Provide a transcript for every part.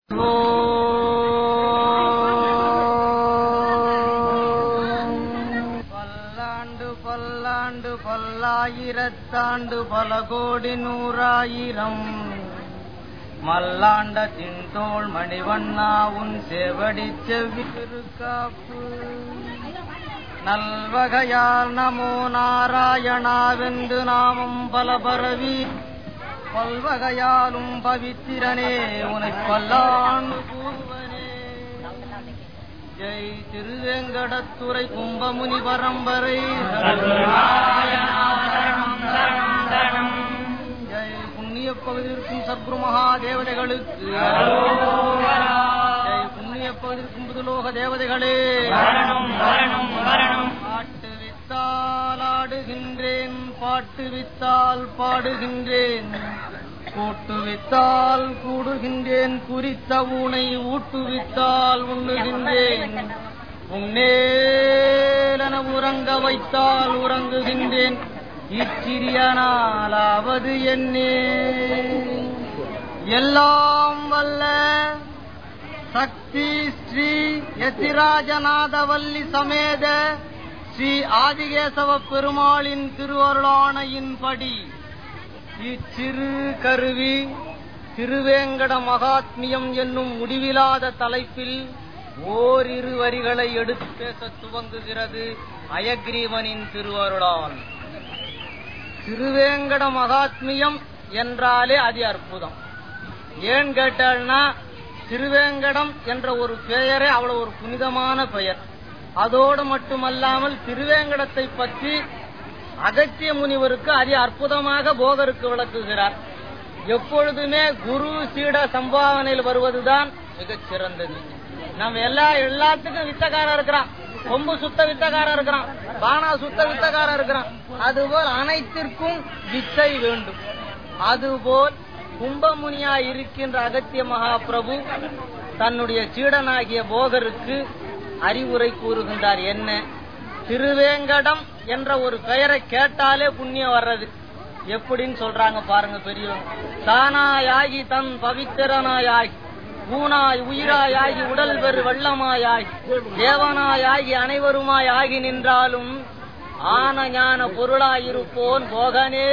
பல்லாண்டு பல்லாண்டு பல்லாயிரத்தாண்டு பல கோடி நூறாயிரம் மல்லாண்ட தின்தோள் மணிவண்ணா உன் செவடி செவ்வி திருக்காப்பு நல்வகையால் நமோ நாராயணாவென்று நாமம் பல பரவி பல்வகையாலும் பவித்திரனே உனை பல்லாண்டு கூறுவனே ஜெய் திருவேங்கடத்துறை கும்பமுனி பரம்பரை ஜெய் புண்ணிய பகுதியிருக்கும் சத்குரு மகாதேவதைகளுக்கு ஜெய் புண்ணிய பகுதியிருக்கும் புதுலோக தேவதைகளே பாட்டு வித்தால் ஆடுகின்றேன் பாட்டு வித்தால் பாடுகின்றேன் கூட்டுவித்தால் கூடுகின்றேன் குறித்த ஊனை ஊட்டுவித்தால் உண்ணுகின்றேன் உன்னேலன உறங்க வைத்தால் உறங்குகின்றேன் இச்சிறிய நாளாவது என்னே எல்லாம் வல்ல சக்தி ஸ்ரீ யதிராஜநாதவல்லி சமேத ஸ்ரீ ஆதிகேசவ பெருமாளின் திருவருளானையின்படி இச்சிறு கருவி திருவேங்கட மகாத்மியம் என்னும் முடிவிலாத தலைப்பில் ஓரிரு வரிகளை எடுத்து பேச துவங்குகிறது அயக்ரீவனின் திருவருளால் திருவேங்கட மகாத்மியம் என்றாலே அதி அற்புதம் ஏன் கேட்டால்னா திருவேங்கடம் என்ற ஒரு பெயரே அவ்வளவு ஒரு புனிதமான பெயர் அதோடு மட்டுமல்லாமல் திருவேங்கடத்தை பற்றி அகத்திய முனிவருக்கு அதி அற்புதமாக போகருக்கு விளக்குகிறார் எப்பொழுதுமே குரு சீட சம்பாவனையில் வருவதுதான் மிகச் சிறந்தது நம்ம எல்லா எல்லாத்துக்கும் வித்தக்காரன் இருக்கிறான் கொம்பு சுத்த வித்தக்காரன் இருக்கிறான் பானா சுத்த வித்தக்காரன் இருக்கிறான் அதுபோல் அனைத்திற்கும் வித்தை வேண்டும் அதுபோல் கும்பமுனியா இருக்கின்ற அகத்திய மகாபிரபு தன்னுடைய சீடனாகிய போகருக்கு அறிவுரை கூறுகின்றார் என்ன திருவேங்கடம் என்ற ஒரு பெயரை கேட்டாலே புண்ணியம் வர்றது எப்படின்னு சொல்றாங்க பாருங்க பெரியவங்க தானாயாகி தன் பவித்திரனாயாகி ஊனாய் உயிராயாகி உடல் பெரு வெள்ளமாயாகி தேவனாயாகி அனைவருமாய் ஆகி நின்றாலும் ஆன ஞான பொருளாயிருப்போன் போகனே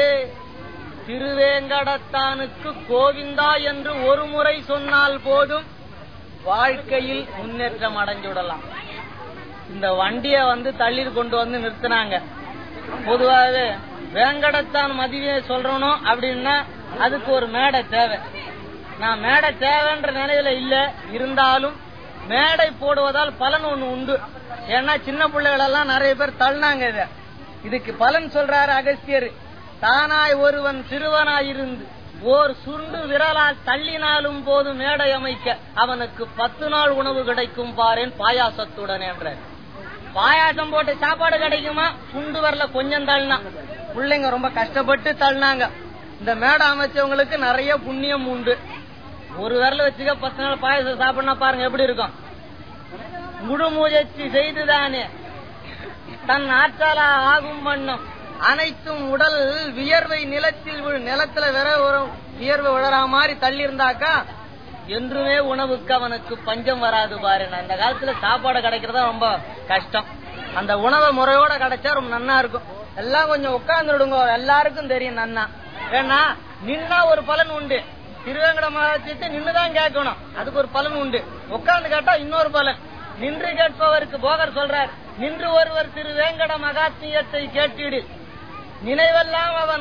திருவேங்கடத்தானுக்கு கோவிந்தா என்று ஒரு முறை சொன்னால் போதும் வாழ்க்கையில் முன்னேற்றம் அடைஞ்சுடலாம் இந்த வண்டிய வந்து தள்ளி கொண்டு வந்து நிறுத்தினாங்க பொதுவாகவே வேங்கடத்தான் மதியை சொல்றணும் அப்படின்னா அதுக்கு ஒரு மேடை தேவை நான் மேடை தேவைன்ற நிலையில இல்ல இருந்தாலும் மேடை போடுவதால் பலன் ஒண்ணு உண்டு ஏன்னா சின்ன பிள்ளைகள் எல்லாம் நிறைய பேர் தள்ளினாங்க இத இதுக்கு பலன் சொல்றாரு அகஸ்தியர் தானாய் ஒருவன் சிறுவனாயிருந்து ஓர் சுண்டு விரலால் தள்ளினாலும் போது மேடை அமைக்க அவனுக்கு பத்து நாள் உணவு கிடைக்கும் பாரேன் பாயாசத்துடன் என்ற பாயாசம் போட்டு சாப்பாடு கிடைக்குமா சுண்டு வரல கொஞ்சம் தள்ளினா பிள்ளைங்க ரொம்ப கஷ்டப்பட்டு தள்ளினாங்க இந்த மேடை அமைச்சவங்களுக்கு நிறைய புண்ணியம் உண்டு ஒரு விரல வச்சுக்க பத்து நாள் பாயாசம் சாப்பிடனா பாருங்க எப்படி இருக்கும் முழு முயற்சி செய்துதானே தன் ஆற்றலா ஆகும் வண்ணம் அனைத்தும் உடல் வியர்வை நிலத்தில் விழு- நிலத்துல வேற ஒரு வியர்வை விழற மாதிரி தள்ளி இருந்தாக்கா என்றுமே உணவுக்கு அவனுக்கு பஞ்சம் வராது பாரு அந்த காலத்துல சாப்பாடு கிடைக்கிறதா ரொம்ப கஷ்டம் அந்த உணவை முறையோட கிடைச்சா ரொம்ப நன்னா இருக்கும் எல்லாம் கொஞ்சம் உட்கார்ந்துடுங்க எல்லாருக்கும் தெரியும் நன்னா ஏன்னா நின்னா ஒரு பலன் உண்டு திருவேங்கட மகாத்தியத்தை நின்னுதான் கேட்கணும் அதுக்கு ஒரு பலன் உண்டு உட்கார்ந்து கேட்டா இன்னொரு பலன் நின்று கேட்பவருக்கு போகர் சொல்றார் நின்று ஒருவர் திருவேங்கட மகாத்மியத்தை கேட்டிடு நினைவெல்லாம் அவன்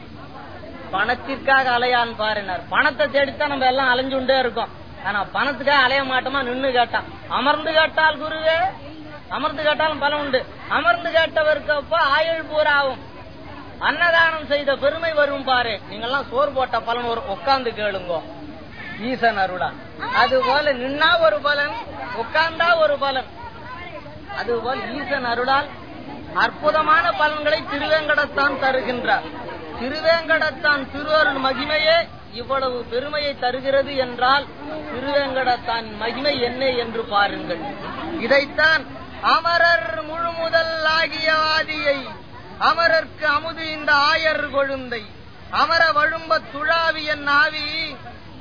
பணத்திற்காக அலையான் பாருனார் பணத்தை தேடித்தான் நம்ம எல்லாம் அலைஞ்சுண்டே இருக்கோம் ஆனா பணத்துக்காக அலைய மாட்டோமா நின்னு கேட்டான் அமர்ந்து கேட்டால் குருவே அமர்ந்து கேட்டாலும் பலன் உண்டு அமர்ந்து கேட்டவருக்கு அப்ப ஆயுள் பூராவும் அன்னதானம் செய்த பெருமை வரும் பாரு நீங்கெல்லாம் சோறு போட்ட பலன் ஒரு உட்கார்ந்து கேளுங்க ஈசன் அருளா அது போல நின்னா ஒரு பலன் உட்கார்ந்தா ஒரு பலன் அதுபோல் ஈசன் அருளால் அற்புதமான பலன்களை திருவேங்கடத்தான் தருகின்றார் திருவேங்கடத்தான் திருவருள் மகிமையே இவ்வளவு பெருமையை தருகிறது என்றால் திருவேங்கடத்தான் மகிமை என்ன என்று பாருங்கள் இதைத்தான் அமரர் முழுமுதல் ஆகிய ஆதியை அமரர்க்கு அமுது இந்த ஆயர் கொழுந்தை அமர வழும்ப துழாவிய நாவி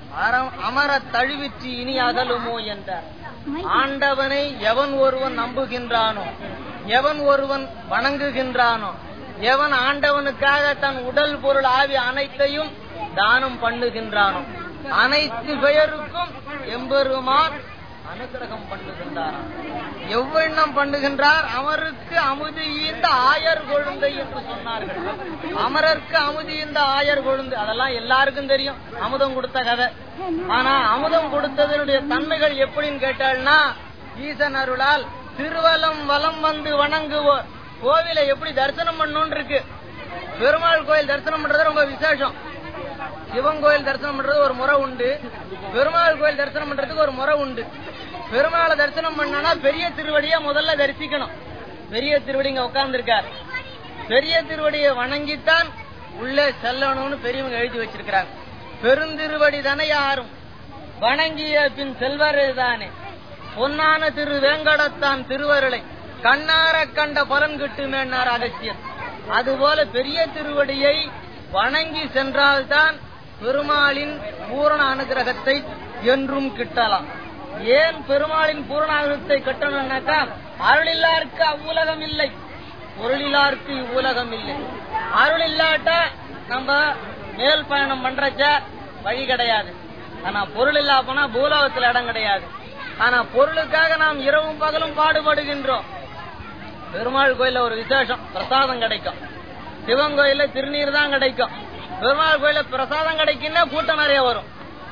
அற- அமரத் தழுவிற்று இனி அகலுமோ என்றார் ஆண்டவனை எவன் ஒருவன் நம்புகின்றானோ எவன் ஒருவன் வணங்குகின்றானோ எவன் ஆண்டவனுக்காக தன் உடல் பொருள் ஆவி அனைத்தையும் தானம் பண்ணுகின்றானோ அனைத்து பெயருக்கும் எம்பெருமான் அனுக்கிரகம் பண்ணுகின்றாராம் எவ்வண்ணம் பண்ணுகின்றார் அமருக்கு அமுது ஈந்த ஆயர் கொழுந்தை என்று சொன்னார்கள் அமரருக்கு அமுது ஈந்த ஆயர் கொழுந்து அதெல்லாம் எல்லாருக்கும் தெரியும் அமுதம் கொடுத்த கதை ஆனா அமுதம் கொடுத்ததனுடைய தன்மைகள் எப்படின்னு கேட்டாள்னா ஈசன் அருளால் திருவலம் வலம் வந்து வணங்குவோர் கோவிலை எப்படி தரிசனம் பண்ணணும்னு இருக்கு பெருமாள் கோயில் தரிசனம் பண்றது ரொம்ப விசேஷம் சிவன் கோயில் தரிசனம் பண்றது ஒரு முறை உண்டு பெருமாள் கோயில் தரிசனம் பண்றதுக்கு ஒரு முறை உண்டு பெருமாளை தரிசனம் பண்ணனா பெரிய திருவடியை முதல்ல தரிசிக்கணும் பெரிய திருவடி இங்க உட்கார்ந்து பெரிய திருவடியை வணங்கித்தான் உள்ளே செல்லணும்னு பெரியவங்க எழுதி வச்சிருக்கிறாங்க பெருந்திருவடி தானே யாரும் வணங்கிய பின் செல்வரே தானே பொன்னான திரு வேங்கடத்தான் திருவருளை கண்ணார கண்ட பலன் கிட்டுமேனார் அகத்தியன் அதுபோல பெரிய திருவடியை வணங்கி சென்றால்தான் பெருமாளின் பூரண அனுகிரகத்தை என்றும் கிட்டலாம் ஏன் பெருமாளின் பூரண அனுகிரகத்தை கட்டணும்னாக்கா அருளில்லாருக்கு அவ்வுலகம் இல்லை பொருளில்லாருக்கு இவ்வுலகம் இல்லை அருள் இல்லாட்டா நம்ம மேல் பயணம் பண்றச்ச வழி கிடையாது ஆனா பொருள் இல்லா போனா பூலோகத்துல இடம் கிடையாது ஆனா பொருளுக்காக நாம் இரவும் பகலும் பாடுபடுகின்றோம் பெருமாள் கோயில்ல ஒரு விசேஷம் பிரசாதம் கிடைக்கும் சிவன் கோயில்ல திருநீர் தான் கிடைக்கும் பெருமாள் கோயில்ல பிரசாதம் கிடைக்குன்னா கூட்டம் நிறைய வரும்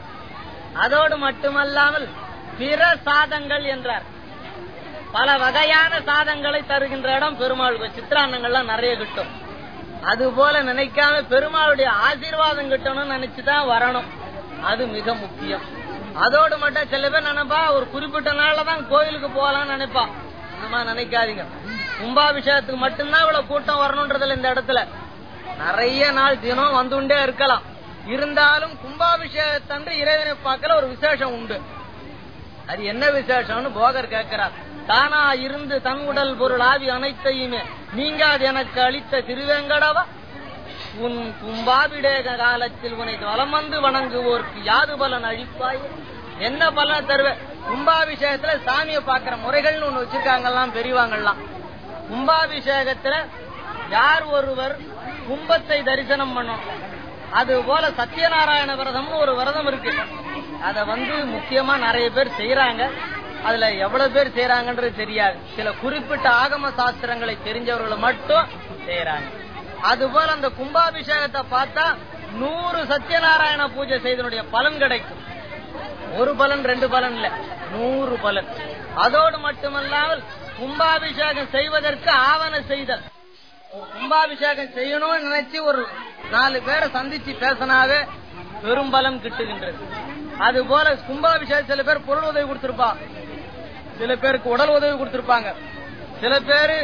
அதோடு மட்டுமல்லாமல் பிற சாதங்கள் என்றார் பல வகையான சாதங்களை தருகின்ற இடம் பெருமாள் கோயில் சித்திரான்னங்கள்லாம் நிறைய கிட்டும் அது போல நினைக்காம பெருமாளுடைய ஆசீர்வாதம் கிட்டணும்னு நினைச்சுதான் வரணும் அது மிக முக்கியம் அதோடு மட்டும் சில பேர் நினைப்பா ஒரு குறிப்பிட்ட நாள்ல தான் கோயிலுக்கு போகலாம்னு நினைப்பா நம்ம நினைக்காதீங்க கும்பாபிஷேகத்துக்கு மட்டும்தான் இவ்வளவு கூட்டம் வரணும்ன்றதுல இந்த இடத்துல நிறைய நாள் தினம் வந்துண்டே இருக்கலாம் இருந்தாலும் கும்பாபிஷேகத்தன்று இறைவனை பார்க்கல ஒரு விசேஷம் உண்டு அது என்ன விசேஷம்னு போகர் கேட்கிறார் தானா இருந்து தன் உடல் பொருள் ஆவி அனைத்தையுமே நீங்காது எனக்கு அளித்த திருவேங்கடவா உன் கும்பாபிடேக காலத்தில் உன்னை வலம் வந்து வணங்குவோர்க்கு யாது பலன் அழிப்பாய் என்ன பலன் தருவ கும்பாபிஷேகத்துல சாமியை பாக்குற முறைகள்னு ஒண்ணு வச்சிருக்காங்கலாம் பெரியவாங்கலாம் கும்பாபிஷேகத்துல யார் ஒருவர் கும்பத்தை தரிசனம் பண்ணணும் அது போல சத்யநாராயண விரதம்னு ஒரு விரதம் இருக்கு அத வந்து முக்கியமா நிறைய பேர் செய்யறாங்க அதுல எவ்வளவு பேர் செய்யறாங்கன்றது தெரியாது சில குறிப்பிட்ட ஆகம சாஸ்திரங்களை தெரிஞ்சவர்கள் மட்டும் செய்யறாங்க அதுபோல அந்த கும்பாபிஷேகத்தை பார்த்தா நூறு சத்யநாராயண பூஜை செய்தனுடைய பலன் கிடைக்கும் ஒரு பலன் ரெண்டு பலன் இல்ல நூறு பலன் அதோடு மட்டுமல்லாமல் கும்பாபிஷேகம் செய்வதற்கு ஆவண செய்தல் கும்பாபிஷேகம் செய்யணும்னு நினைச்சு ஒரு நாலு பேரை சந்திச்சு பேசினாவே பெரும் பலம் கிட்டுகின்றது அது போல கும்பாபிஷேகம் சில பேர் பொருள் உதவி கொடுத்திருப்பா சில பேருக்கு உடல் உதவி கொடுத்திருப்பாங்க சில பேரு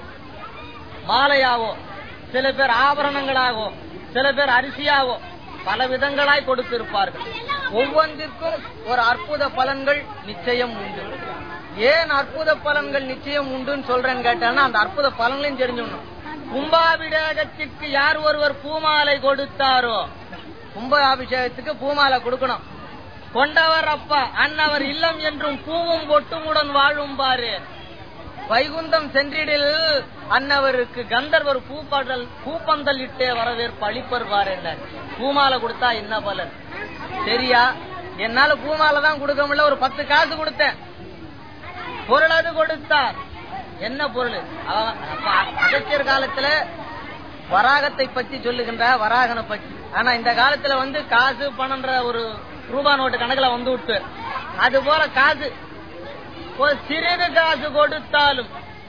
மாலையாவோ சில பேர் ஆபரணங்களாகவோ சில பேர் அரிசியாவோ பல விதங்களாய் கொடுத்திருப்பார்கள் ஒவ்வொன்றிற்கும் ஒரு அற்புத பலன்கள் நிச்சயம் உண்டு ஏன் அற்புத பலன்கள் நிச்சயம் உண்டுன்னு சொல்றேன்னு கேட்டான்னா அந்த அற்புத பலன்களையும் தெரிஞ்சுக்கணும் கும்பாபிஷேகத்திற்கு யார் ஒருவர் பூமாலை கொடுத்தாரோ கும்பாபிஷேகத்துக்கு பூமாலை கொடுக்கணும் கொண்டவர் அப்பா அன்னவர் இல்லம் என்றும் பூவும் பொட்டுமுடன் வாழும் பாரு வைகுந்தம் சென்றிடில் அன்னவருக்கு கந்தர்வர் பூப்பாடல் பூப்பந்தல் இட்டே வரவேற்பு அளிப்பர் பாரு பூமாலை கொடுத்தா என்ன பலன் சரியா என்னால பூமாலை தான் கொடுக்க முடியல ஒரு பத்து காசு கொடுத்தேன் பொருள் அது கொடுத்தார் என்ன பொருள் அவன் அப்ப அகத்தியர் காலத்துல வராகத்தை பத்தி சொல்லுகின்ற வராகனை பத்தி ஆனா இந்த காலத்துல வந்து காசு பணம்ன்ற ஒரு ரூபா நோட்டு கணக்குல வந்து விட்டு அது போல காசு ஒரு சிறிது காசு கொடுத்தாலும்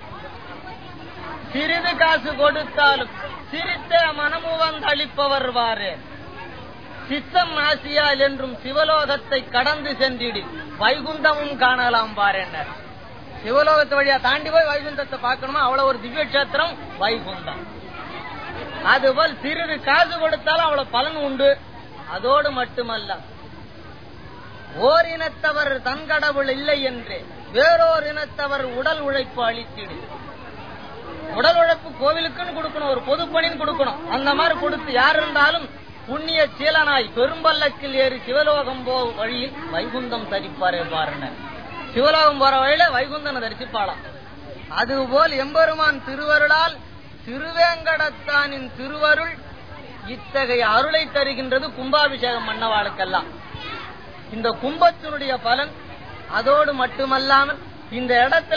சிறிது காசு கொடுத்தாலும் சிரித்த மனமு வந்து அளிப்பவர் வாரு சித்தம் நாசியால் என்றும் சிவலோகத்தை கடந்து சென்றிடு வைகுந்தமும் காணலாம் பாருன்னர் சிவலோகத்து வழியா தாண்டி போய் வைகுந்தத்தை பார்க்கணுமா அவ்வளவு ஒரு திவ்ய கஷேத்திரம் வைகுந்தம் அதுபோல் சிறிது காசு கொடுத்தாலும் அவ்வளவு பலன் உண்டு அதோடு மட்டுமல்ல ஓர் இனத்தவர் தன் கடவுள் இல்லை என்று வேறோர் இனத்தவர் உடல் உழைப்பு அளித்திடு உடல் உழைப்பு கோவிலுக்குன்னு கொடுக்கணும் ஒரு பொது பணின்னு கொடுக்கணும் அந்த மாதிரி கொடுத்து யார் இருந்தாலும் புண்ணிய சீலனாய் பெரும்பல்லக்கில் ஏறி சிவலோகம் போ வழியில் வைகுந்தம் தரிப்பாரே பாருங்க சிவலோகம் போற வழியில வைகுந்தனை தரிசிப்பாளாம் அதுபோல் எம்பெருமான் திருவருளால் திருவேங்கடத்தானின் திருவருள் இத்தகைய அருளை தருகின்றது கும்பாபிஷேகம் மன்னவாளுக்கெல்லாம் இந்த கும்பத்தினுடைய பலன் அதோடு மட்டுமல்லாமல் இந்த இடத்துல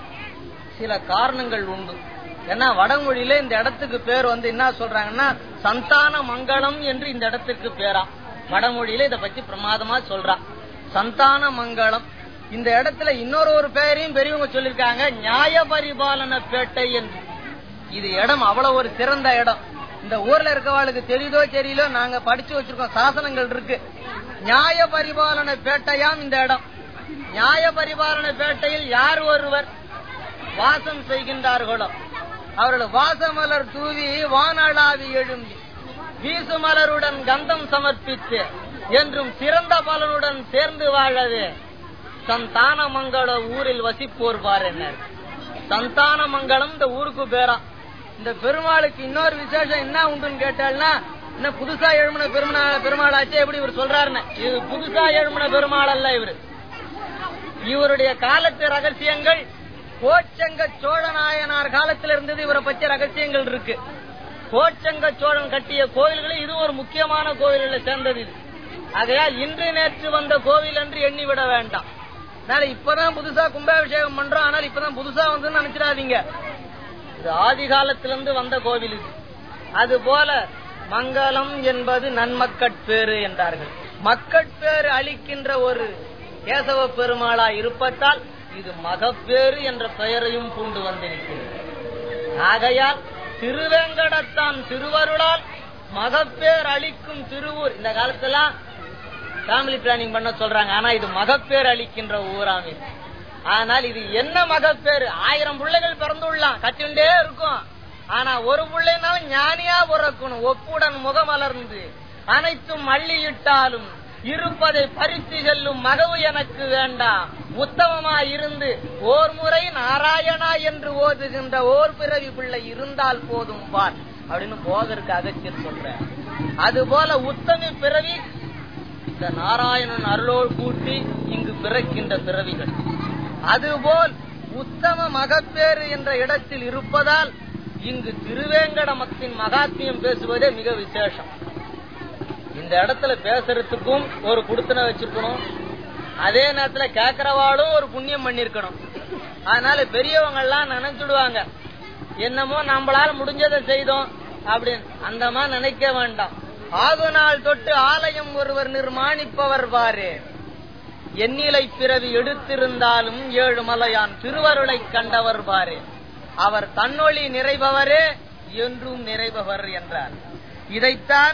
சில காரணங்கள் உண்டு ஏன்னா வடமொழியில இந்த இடத்துக்கு பேர் வந்து என்ன சொல்றாங்கன்னா சந்தான மங்களம் என்று இந்த இடத்துக்கு பேரா வடமொழியில இத பத்தி பிரமாதமா சொல்றா சந்தான மங்களம் இந்த இடத்துல இன்னொரு ஒரு பெயரையும் பெரியவங்க சொல்லிருக்காங்க நியாய பரிபாலன பேட்டை என்று இது இடம் அவ்வளவு ஒரு சிறந்த இடம் இந்த ஊர்ல இருக்கவாளுக்கு தெரியுதோ தெரியலோ நாங்க படிச்சு வச்சிருக்கோம் சாசனங்கள் இருக்கு நியாய பரிபாலன பேட்டையாம் இந்த இடம் நியாய பரிபாலன பேட்டையில் யார் ஒருவர் வாசம் செய்கின்றார்களோ அவர்கள் வாசமலர் தூவி வானளாவி எழும்பி வீசுமலருடன் கந்தம் சமர்ப்பித்து என்றும் சிறந்த பலனுடன் சேர்ந்து வாழவே சந்தான மங்கள ஊரில் வசிப்போர் பாருங்க சந்தான மங்களம் இந்த ஊருக்கு பேரா இந்த பெருமாளுக்கு இன்னொரு விசேஷம் என்ன உண்டுன்னு கேட்டால்னா என்ன புதுசா எழுமன பெருமாள் பெருமாள் ஆச்சு எப்படி இவர் சொல்றாருன்னு இது புதுசா எழுமன பெருமாள் அல்ல இவரு இவருடைய காலத்து ரகசியங்கள் கோச்சங்க சோழ நாயனார் காலத்தில் இருந்தது இவரை பற்றிய ரகசியங்கள் இருக்கு கோச்சங்க சோழன் கட்டிய கோவில்களில் இது ஒரு முக்கியமான கோவில்களை சேர்ந்தது இது ஆகையால் இன்று நேற்று வந்த கோவில் என்று எண்ணிவிட வேண்டாம் அதனால இப்பதான் புதுசா கும்பாபிஷேகம் பண்றோம் ஆனால் இப்பதான் புதுசா வந்து நினைச்சிடாதீங்க இது ஆதி காலத்திலிருந்து வந்த கோவில் இது அது போல மங்களம் என்பது நன்மக்கட்பேறு என்றார்கள் மக்கட்பேறு அளிக்கின்ற ஒரு கேசவ பெருமாளா இருப்பதால் இது மகப்பேறு என்ற பெயரையும் பூண்டு வந்திருக்கிறது ஆகையால் திருவேங்கடத்தான் திருவருளால் மகப்பேர் அளிக்கும் திருவூர் இந்த காலத்துல ஃபேமிலி பிளானிங் பண்ண சொல்றாங்க ஆனா இது மகப்பேர் அளிக்கின்ற ஊராம் இது ஆனால் இது என்ன மகப்பேறு ஆயிரம் பிள்ளைகள் பிறந்துள்ளாம் கத்திண்டே இருக்கும் ஆனா ஒரு பிள்ளைனாலும் ஞானியா பிறக்கணும் ஒப்புடன் முகமலர்ந்து அனைத்தும் அள்ளியிட்டாலும் இருப்பதை பறித்து செல்லும் மகவு எனக்கு வேண்டாம் உத்தமமா இருந்து ஓர் முறை நாராயணா என்று ஓதுகின்ற ஓர் பிறவி பிள்ளை இருந்தால் போதும் பார் அப்படின்னு போதற்கு அகச்சியர் சொல்ற அது போல உத்தமி பிறவி இந்த நாராயணன் அருளோடு கூட்டி இங்கு பிறக்கின்ற பிறவிகள் அதுபோல் உத்தம மகப்பேறு என்ற இடத்தில் இருப்பதால் இங்கு திருவேங்கடமத்தின் மகாத்மியம் பேசுவதே மிக விசேஷம் இந்த இடத்துல பேசுறதுக்கும் ஒரு குடுத்தனை வச்சிருக்கணும் அதே நேரத்துல கேக்குறவாளும் ஒரு புண்ணியம் பண்ணிருக்கணும் அதனால பெரியவங்க எல்லாம் நினைச்சுடுவாங்க என்னமோ நம்மளால முடிஞ்சதை செய்தோம் அப்படின்னு அந்த மாதிரி நினைக்க வேண்டாம் ஆகு நாள் தொட்டு ஆலயம் ஒருவர் நிர்மாணிப்பவர் பாரு எண்ணிலை பிறவி எடுத்திருந்தாலும் ஏழு மலையான் திருவருளை கண்டவர் பாரு அவர் தன்னொளி நிறைபவரே என்றும் நிறைபவர் என்றார் இதைத்தான்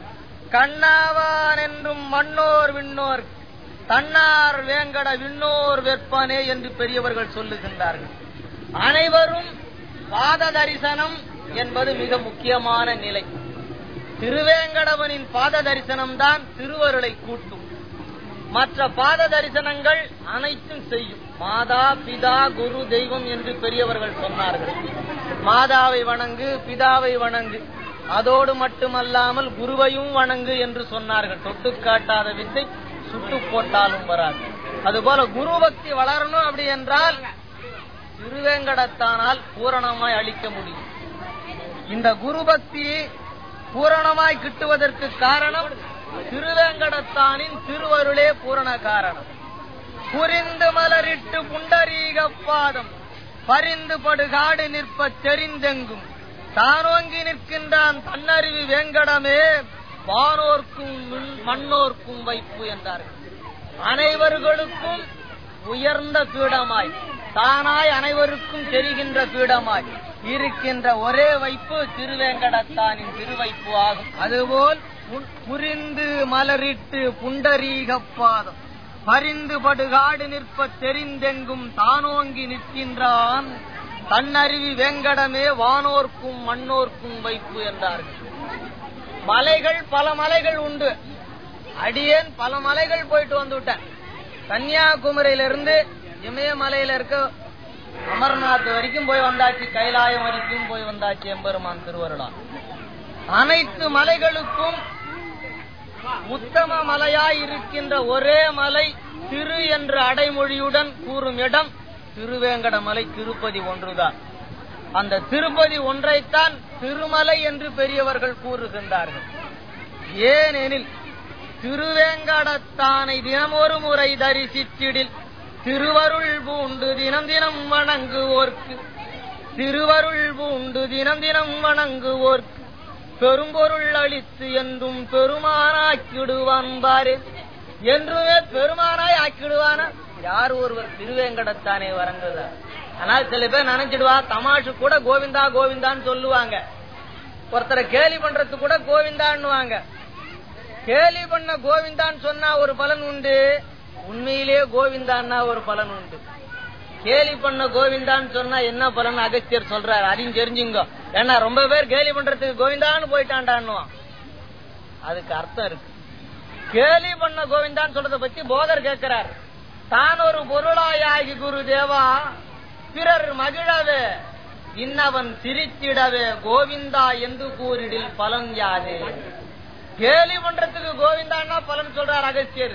கண்ணாவான் என்றும் மண்ணோர் விண்ணோர் தன்னார் வேங்கட விண்ணோர் வெப்பனே என்று பெரியவர்கள் சொல்லுகின்றார்கள் அனைவரும் பாத தரிசனம் என்பது மிக முக்கியமான நிலை திருவேங்கடவனின் பாத தரிசனம் தான் திருவருளை கூட்டும் மற்ற பாத தரிசனங்கள் அனைத்தும் செய்யும் மாதா பிதா குரு தெய்வம் என்று பெரியவர்கள் சொன்னார்கள் மாதாவை வணங்கு பிதாவை வணங்கு அதோடு மட்டுமல்லாமல் குருவையும் வணங்கு என்று சொன்னார்கள் தொட்டு காட்டாத வித்தை சுட்டு போட்டாலும் வராது அதுபோல குரு பக்தி வளரணும் அப்படி என்றால் திருவேங்கடத்தானால் பூரணமாய் அளிக்க முடியும் இந்த குரு பக்தி பூரணமாய் கிட்டுவதற்கு காரணம் திருவேங்கடத்தானின் திருவருளே பூரண காரணம் புரிந்து மலரிட்டு புண்டரீக பாதம் பரிந்து படுகாடு நிற்ப தெரிந்தெங்கும் தானோங்கி நிற்கின்றான் தன்னறிவு வேங்கடமே வானோர்க்கும் மின்- மண்ணோர்க்கும் வைப்பு என்றார்கள் அனைவர்களுக்கும் உயர்ந்த பீடமாய் தானாய் அனைவருக்கும் தெரிகின்ற பீடமாய் இருக்கின்ற ஒரே வைப்பு திருவேங்கடத்தானின் திருவைப்பு ஆகும் அதுபோல் புன்- புரிந்து மலரிட்டு புண்டரீக பாதம் பரிந்து படுகாடு நிற்ப தெரிந்தெங்கும் தானோங்கி நிற்கின்றான் தன்னறிவி வேங்கடமே வானோர்க்கும் மண்ணோர்க்கும் வைப்பு என்றார்கள் மலைகள் பல மலைகள் உண்டு அடியேன் பல மலைகள் போயிட்டு வந்துவிட்டேன் கன்னியாகுமரியிலிருந்து இமயமலையில இருக்க அமர்நாத் வரைக்கும் போய் வந்தாச்சு கைலாயம் வரைக்கும் போய் வந்தாச்சு எம்பெருமான் திருவருளான் அனைத்து மலைகளுக்கும் உத்தம மலையாய் இருக்கின்ற ஒரே மலை திரு என்ற அடைமொழியுடன் கூறும் இடம் திருவேங்கடமலை திருப்பதி ஒன்றுதான் அந்த திருப்பதி ஒன்றைத்தான் திருமலை என்று பெரியவர்கள் கூறுகின்றார்கள் ஏனெனில் திருவேங்கடத்தானை தினமொரு முறை தரிசித்திடில் திருவருள் பூண்டு தினம் தினம் வணங்குவோர்க்கு திருவருள் பூண்டு தினம் தினம் வணங்குவோர்க்கு பெரும்பொருள் அளித்து என்றும் பெருமானாக்கிடுவான் பாரு என்றுமே பெருமானாய் ஆக்கிடுவானா யார் ஒருவர் திருவேங்கடத்தானே வரங்குதா ஆனால் சில பேர் நினைச்சிடுவா தமாஷு கூட கோவிந்தா கோவிந்தான்னு சொல்லுவாங்க ஒருத்தரை கேலி பண்றது கூட கோவிந்தான்னுவாங்க கேலி பண்ண கோவிந்தான்னு சொன்னா ஒரு பலன் உண்டு உண்மையிலேயே கோவிந்தான்னா ஒரு பலன் உண்டு கேலி பண்ண கோவிந்தான்னு சொன்னா என்ன பலன் அகஸ்தியர் சொல்றாரு அதையும் தெரிஞ்சுங்க ஏன்னா ரொம்ப பேர் கேலி பண்றதுக்கு கோவிந்தான்னு போயிட்டான்டான்னுவான் அதுக்கு அர்த்தம் இருக்கு கேலி பண்ண கோவிந்தான்னு சொல்றத பத்தி போதர் கேட்கிறார் தான் ஒரு பொருளாயாகி குரு தேவா பிறர் மகிழவே இன்னவன் சிரித்திடவே கோவிந்தா என்று கூறிடில் பலன் யாது கேலி பண்றதுக்கு கோவிந்தான்னா பலன் சொல்றார் அகஸ்தியர்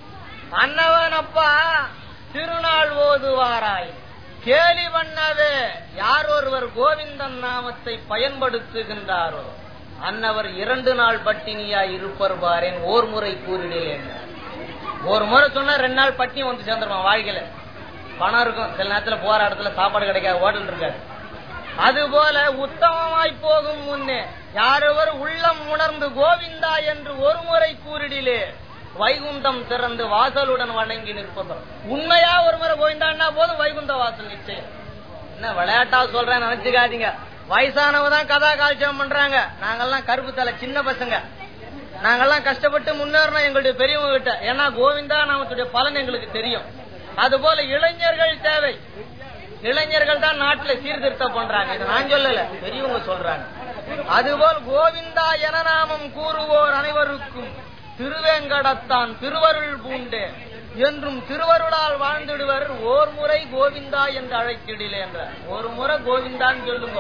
அன்னவன் அப்பா திருநாள் ஓதுவாராய் கேலி பண்ணவே யார் ஒருவர் கோவிந்தன் நாமத்தை பயன்படுத்துகின்றாரோ அன்னவர் இரண்டு நாள் பட்டினியாய் இருப்பர் பாரேன் ஓர் முறை கூறினேன் ஒரு முறை சொன்னா ரெண்டு நாள் பட்டினி வந்து சேர்ந்துருவான் வாழ்க்கையில பணம் இருக்கும் சில நேரத்துல போற இடத்துல சாப்பாடு கிடைக்காது ஹோட்டல் இருக்காது அதுபோல உத்தமமாய் போகும் முன்னே யாரொவர் உள்ளம் உணர்ந்து கோவிந்தா என்று ஒரு முறை கூறிடிலே வைகுந்தம் திறந்து வாசலுடன் வணங்கி நிற்பதும் உண்மையா ஒரு முறை கோவிந்தான்னா போதும் வைகுந்த வாசல் நிச்சயம் என்ன விளையாட்டா சொல்றேன் நினைச்சுக்காதீங்க வயசானவங்க தான் கதா கால்ச்சம் பண்றாங்க நாங்கெல்லாம் கருப்பு தலை சின்ன பசங்க நாங்கெல்லாம் கஷ்டப்பட்டு முன்னேறணும் எங்களுடைய பெரியவங்க கிட்ட ஏன்னா கோவிந்தா நாமத்துடைய பலன் எங்களுக்கு தெரியும் அதுபோல இளைஞர்கள் தேவை இளைஞர்கள் தான் நாட்டுல சீர்திருத்தம் பண்றாங்க இதை நான் சொல்லல பெரியவங்க சொல்றாங்க அதுபோல் கோவிந்தா என நாமம் கூறுவோர் அனைவருக்கும் திருவேங்கடத்தான் திருவருள் பூண்டு என்றும் திருவருளால் வாழ்ந்திடுவர் ஓர் முறை கோவிந்தா என்று அழைத்திடிலே என்ற ஒரு முறை கோவிந்தான்னு சொல்லுங்க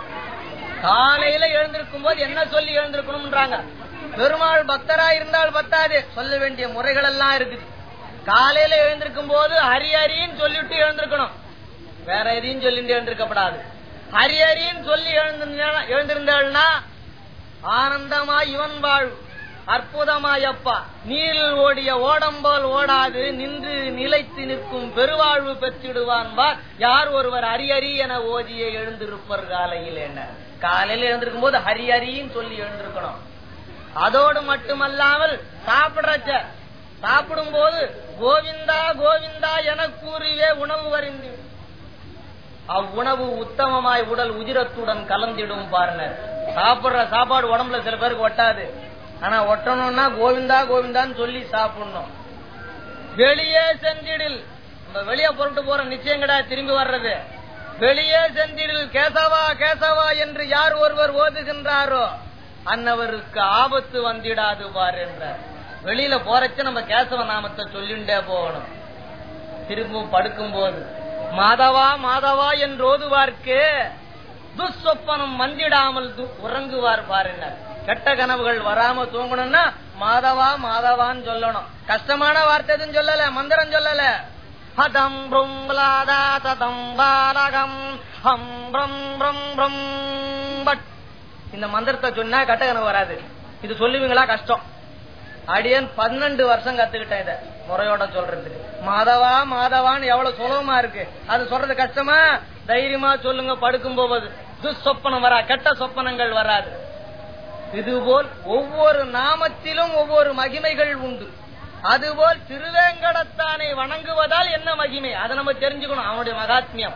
காலையில எழுந்திருக்கும் போது என்ன சொல்லி எழுந்திருக்கணும்ன்றாங்க பெருமாள் பக்தரா இருந்தால் பத்தாது சொல்ல வேண்டிய முறைகள் எல்லாம் இருக்குது காலையில எழுந்திருக்கும் போது ஹரி ஹரின்னு சொல்லிட்டு எழுந்திருக்கணும் வேற எதையும் சொல்லிட்டு எழுந்திருக்கப்படாது ஹரி ஹரின்னு சொல்லி எழுந்திருந்தா- எழுந்திருந்தாள்னா ஆனந்தமாய் இவன் வாழ் அற்புதமாயப்பா நீரில் ஓடிய ஓடம்போல் ஓடாது நின்று நிலைத்து நிற்கும் பெருவாழ்வு பெற்றிடுவான் பார் யார் ஒருவர் ஹரி ஹரி என ஓதிய எழுந்திருப்பர் காலையில் என்ன காலையில எழுந்திருக்கும் போது ஹரி ஹரின்னு சொல்லி எழுந்திருக்கணும் அதோடு மட்டுமல்லாமல் சாப்பிடுறச்ச சாப்பிடும் போது கோவிந்தா கோவிந்தா என கூறியே உணவு வரிந்து அவ்வுணவு உத்தமமாய் உடல் உதிரத்துடன் கலந்திடும் பாருங்க சாப்பிடுற சாப்பாடு உடம்புல சில பேருக்கு ஒட்டாது ஆனா ஒட்டணும்னா கோவிந்தா கோவிந்தான்னு சொல்லி சாப்பிடணும் வெளியே சென்றிடில் நம்ம வெளியே புறப்பட்டு போற நிச்சயம் கிடையாது திரும்பி வர்றது வெளியே சென்றிடில் கேசவா கேசவா என்று யார் ஒருவர் ஓதுகின்றாரோ அன்னவருக்கு ஆபத்து வந்திடாது பார் என்றார் வெளியில போறச்ச நம்ம கேசவ நாமத்தை சொல்லிண்டே போகணும் திரும்பவும் படுக்கும் போது மாதவா மாதவா என்று ஓதுவார்க்கு துஸ்வப்பனம் வந்திடாமல் து- உறங்குவார் பாருங்க கெட்ட கனவுகள் வராம தூங்கணும்னா மாதவா மாதவான்னு சொல்லணும் கஷ்டமான வார்த்தை எதுவும் சொல்லல மந்திரம் சொல்லல ஹதம் ப்ரும் லாதா ததம் பாலகம் ஹம் ப்ரம் ப்ரம் ப்ரம் பட் இந்த மந்திரத்தை சொன்னா கெட்ட கனவு வராது இது சொல்லுவீங்களா கஷ்டம் அடியன் பன்னெண்டு வருஷம் கத்துக்கிட்டேன் இத முறையோட சொல்றதுக்கு மாதவா மாதவான்னு எவ்வளவு சுலபமா இருக்கு அது சொல்றது கஷ்டமா தைரியமா சொல்லுங்க படுக்கும் போவது துஸ்வப்பனம் வரா கெட்ட சொப்பனங்கள் வராது இதுபோல் ஒவ்வொரு நாமத்திலும் ஒவ்வொரு மகிமைகள் உண்டு அதுபோல் திருவேங்கடத்தானை வணங்குவதால் என்ன மகிமை அதை நம்ம தெரிஞ்சுக்கணும் அவனுடைய மகாத்மியம்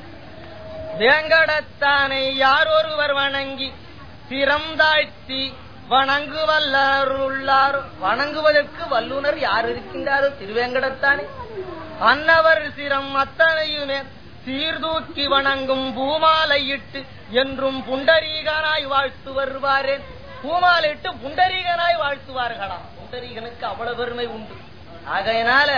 வேங்கடத்தானை யார் ஒருவர் வணங்கி சிரம் தாழ்த்தி வணங்குவல்லார் உள்ளார் வணங்குவதற்கு வல்லுனர் யார் இருக்கின்றாரோ திருவேங்கடத்தானே அன்னவர் சிரம் அத்தனையுமே சீர்தூக்கி வணங்கும் பூமாலையிட்டு என்றும் புண்டரீகனாய் வாழ்த்து வருவாரே பூமாலையிட்டு புண்டரீகனாய் வாழ்த்துவார்களாம் புண்டரீகனுக்கு அவ்வளவு பெருமை உண்டு ஆகையினால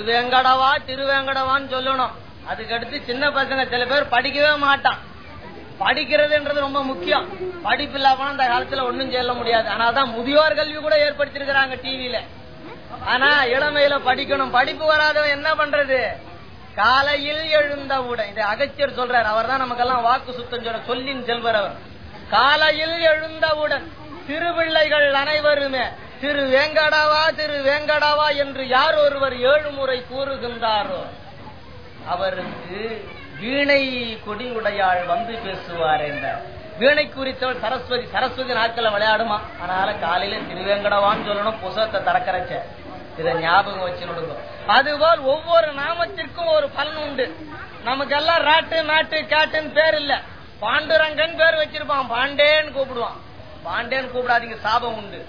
திருவேங்கடவா திருவேங்கடவான்னு சொல்லணும் அதுக்கடுத்து சின்ன பசங்க சில பேர் படிக்கவே மாட்டான் படிக்கிறதுன்றது ரொம்ப முக்கியம் படிப்பு இல்லாம அந்த காலத்துல ஒண்ணும் சொல்ல முடியாது ஆனாதான் முதியோர் கல்வி கூட ஏற்படுத்திருக்கிறாங்க டிவியில ஆனா இளமையில படிக்கணும் படிப்பு வராதவன் என்ன பண்றது காலையில் எழுந்தவுடன் இது அகச்சியர் சொல்றார் அவர் தான் நமக்கெல்லாம் வாக்கு சுத்தம் சொல்ற சொல்லின் செல்வர் அவர் காலையில் எழுந்தவுடன் திருபிள்ளைகள் அனைவருமே திரு வேங்கடாவா திரு வேங்கடாவா என்று யார் ஒருவர் ஏழு முறை கூறுகின்றாரோ அவருக்கு வீணை கொடி உடையாள் வந்து பேசுவார் என்றார் வீணை குறித்தவள் சரஸ்வதி சரஸ்வதி நாட்கள விளையாடுமா அதனால காலையில திருவேங்கடவான்னு சொல்லணும் புசத்தை திறக்கறச்ச இத ஞாபகம் வச்சு நடுங்க அதுபோல் ஒவ்வொரு நாமத்திற்கும் ஒரு பலன் உண்டு நமக்கெல்லாம் ராட்டு நாட்டு கேட்டுன்னு பேர் இல்ல பாண்டுரங்கன் பேர் வச்சிருப்பான் பாண்டேன்னு கூப்பிடுவான் பாண்டேன்னு கூப்பிடாதீங்க சாபம் உண்டு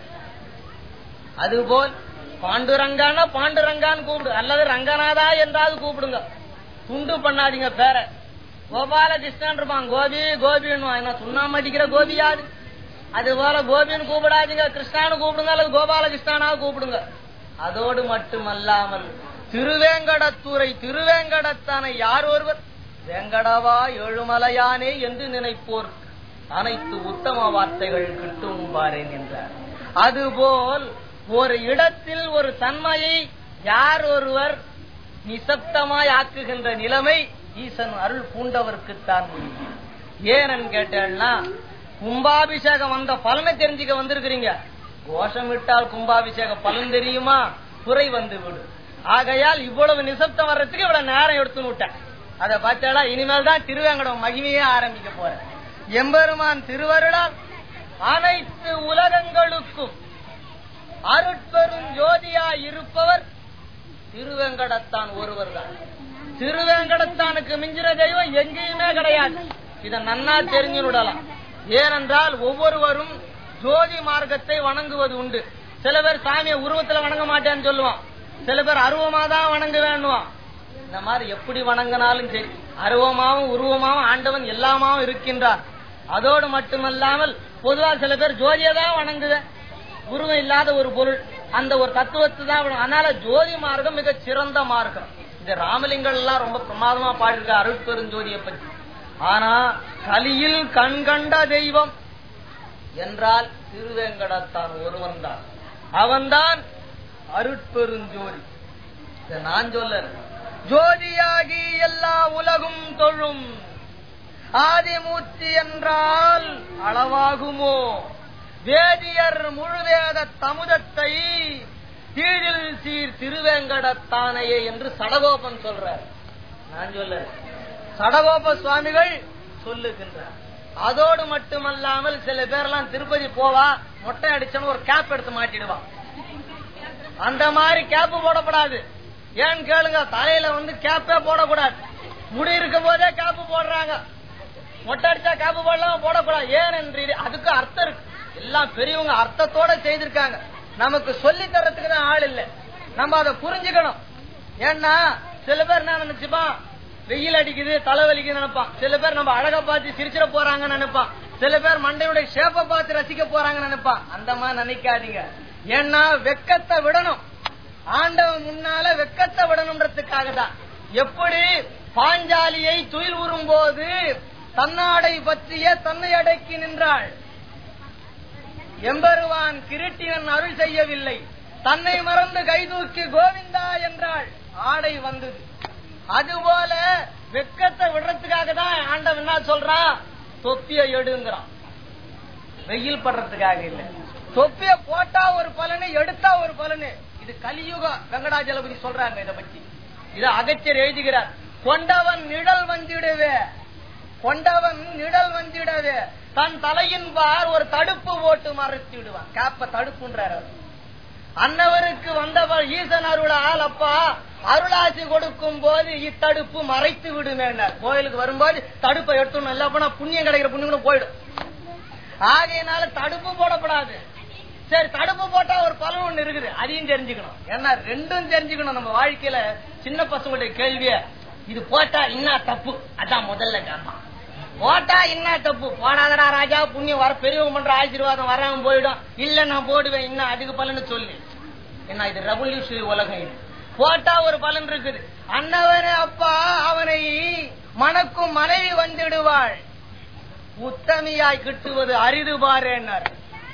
அதுபோல் பாண்டுரங்கான பாண்டுரங்கான்னு கூப்பிடு அல்லது ரங்கநாதா என்றாவது கூப்பிடுங்க துண்டு பண்ணாதீங்க பேர கோபாலகிருஷ்ணன் இருப்பான் கோபி கோபின்னு என்ன சுண்ணாம அடிக்கிற கோபியாது அது போல கோபின்னு கூப்பிடாதீங்க கிருஷ்ணான்னு கூப்பிடுங்க அல்லது கோபாலகிருஷ்ணனா கூப்பிடுங்க அதோடு மட்டுமல்லாமல் திருவேங்கடத்துறை திருவேங்கடத்தானை யார் ஒருவர் வேங்கடவா ஏழுமலையானே என்று நினைப்போர் அனைத்து உத்தம வார்த்தைகள் கிட்டும் பாரேன் என்றார் அதுபோல் ஒரு இடத்தில் ஒரு தன்மையை யார் ஒருவர் நிசப்தமாய் ஆக்குகின்ற நிலைமை ஈசன் அருள் பூண்டவர்க்குத்தான் முடியும் ஏன்னு கேட்டேன்னா கும்பாபிஷேகம் வந்த பலனை தெரிஞ்சுக்க வந்திருக்கிறீங்க கோஷமிட்டால் கும்பாபிஷேக பலன் தெரியுமா குறை வந்து விடும் ஆகையால் இவ்வளவு நிசப்தம் வர்றதுக்கு இவ்வளவு நேரம் எடுத்து விட்டேன் அதை பார்த்தாடா இனிமேல் தான் திருவேங்கடம் மகிமையே ஆரம்பிக்க போறேன் எம்பெருமான் திருவருளால் அனைத்து உலகங்களுக்கும் அருட்பெரும் ஜோதியா இருப்பவர் திருவேங்கடத்தான் ஒருவர் தான் திருவேங்கடத்தானுக்கு மிஞ்சிற தெய்வம் எங்கேயுமே கிடையாது இத நன்னா தெரிஞ்சு விடலாம் ஏனென்றால் ஒவ்வொருவரும் ஜோதி மார்க்கத்தை வணங்குவது உண்டு சில பேர் சாமியை உருவத்துல வணங்க மாட்டேன்னு சொல்லுவான் சில பேர் அருவமா தான் வணங்க வேண்டுவான் இந்த மாதிரி எப்படி வணங்கினாலும் சரி அருவமாவும் உருவமாவும் ஆண்டவன் எல்லாமாவும் இருக்கின்றார் அதோடு மட்டுமல்லாமல் பொதுவா சில பேர் ஜோதியை தான் வணங்குத உருவம் இல்லாத ஒரு பொருள் அந்த ஒரு தத்துவத்தை தான் வணங்கு- அதனால ஜோதி மார்க்கம் மிக சிறந்த மார்க்கம் இந்த ராமலிங்கம் எல்லாம் ரொம்ப பிரமாதமா பாடிருக்க அருட்பெருஞ்சோதியை பற்றி ஆனா கலியில் கண் கண்ட தெய்வம் என்றால் திருவேங்கடத்தான் ஒருவன் தான் அவன்தான் அருட்பெருஞ்சோதி இதை நான் சொல்ல ஜோதியாகி எல்லா உலகும் தொழும் ஆதிமூர்த்தி என்றால் அளவாகுமோ வேதியர் முழுவேத தமுதத்தை கீழில் சீர் திருவேங்கடத்தானையே என்று சடகோபன் சொல்றார் நான் சொல்ல சடகோப சுவாமிகள் சொல்லுகின்றார் அதோடு மட்டுமல்லாமல் சில பேர்லாம் திருப்பதி போவா மொட்டை அடிச்சவன் ஒரு கேப் எடுத்து மாட்டிடுவான் அந்த மாதிரி கேப் போடக்கூடாது ஏன்னு கேளுங்க தலையில வந்து கேப்பே போடக்கூடாது முடி இருக்கும் போதே கேப் போடுறாங்க மொட்டை அடிச்சா கேப் போடலாம் போடக்கூடாது ஏன் என்று அதுக்கு அர்த்தம் இருக்கு எல்லாம் பெரியவங்க அர்த்தத்தோட செய்திருக்காங்க நமக்கு சொல்லி தரத்துக்கு தான் ஆள் இல்ல நம்ம அதை புரிஞ்சுக்கணும் ஏன்னா சில பேர் என்ன நினைச்சுப்பான் வெயில் அடிக்குது தலைவலிக்குது நினைப்பான் சில பேர் நம்ம அழகா பார்த்து சிரிச்சிட போறாங்கன்னு நினைப்பான் சில பேர் மண்டையுடைய ஷேப்பை பார்த்து ரசிக்க போறாங்கன்னு நினைப்பான் அந்த மாதிரி நினைக்காதீங்க ஏன்னா வெக்கத்தை விடணும் ஆண்டவன் முன்னால வெக்கத்தை விடணுன்றதுக்காக தான் எப்படி பாஞ்சாலியை துயில் உறும் போது தன்னாடை பற்றிய தன்னை அடக்கி நின்றாள் எம்பெருவான் கிருட்டியன் அருள் செய்யவில்லை தன்னை மறந்து கைதூக்கி கோவிந்தா என்றாள் ஆடை வந்தது அதுபோல வெக்கத்தை விடுறதுக்காக தான் ஆண்டவன் என்ன சொல்றான் தொப்பிய எடுங்கிறான் வெயில் படுறதுக்காக இல்ல தொப்பிய போட்டா ஒரு பலனு எடுத்தா ஒரு பலனு இது கலியுக வெங்கடாஜலபதி சொல்றாங்க இத பத்தி இத அகச்சர் எழுதுகிறார் கொண்டவன் நிழல் வந்திடுவே கொண்டவன் நிழல் வந்திடவே தன் தலையின் பார் ஒரு தடுப்பு போட்டு மறைத்து விடுவான் காப்ப தடுப்புன்றார் அவர். அன்னவருக்கு வந்தவர் ஈசன் அருளால் அப்பா அருளாசி கொடுக்கும் போது இத்தடுப்பு மறைத்து விடுமேனார் கோயிலுக்கு வரும்போது தடுப்பை எடுத்துணும் இல்ல போனா புண்ணியம் கிடைக்கிற புண்ணியம் கூட போயிடும் ஆகையினால தடுப்பு போடப்படாது சரி தடுப்பு போட்டா ஒரு பலன் ஒண்ணு இருக்குது அதையும் தெரிஞ்சுக்கணும் ஏன்னா ரெண்டும் தெரிஞ்சுக்கணும் நம்ம வாழ்க்கையில சின்ன பசங்களுடைய கேள்விய இது போட்டா என்ன தப்பு அதான் முதல்ல கேட்பான் போட்டா என்ன தப்பு போடாதடா ராஜா புண்ணியம் வர பெரியவங்க பண்ற ஆசீர்வாதம் வராம போயிடும் இல்ல நான் போடுவேன் இன்னும் அதுக்கு பலன்னு சொல்லு என்ன இது ரெவல்யூஷனரி உலகம் இது போட்டா ஒரு பலன் இருக்குது அன்னவனே அப்பா அவனை மணக்கும் மனைவி வந்துடுவாள் உத்தமியாய் கிட்டுவது அரிது பாருன்னார்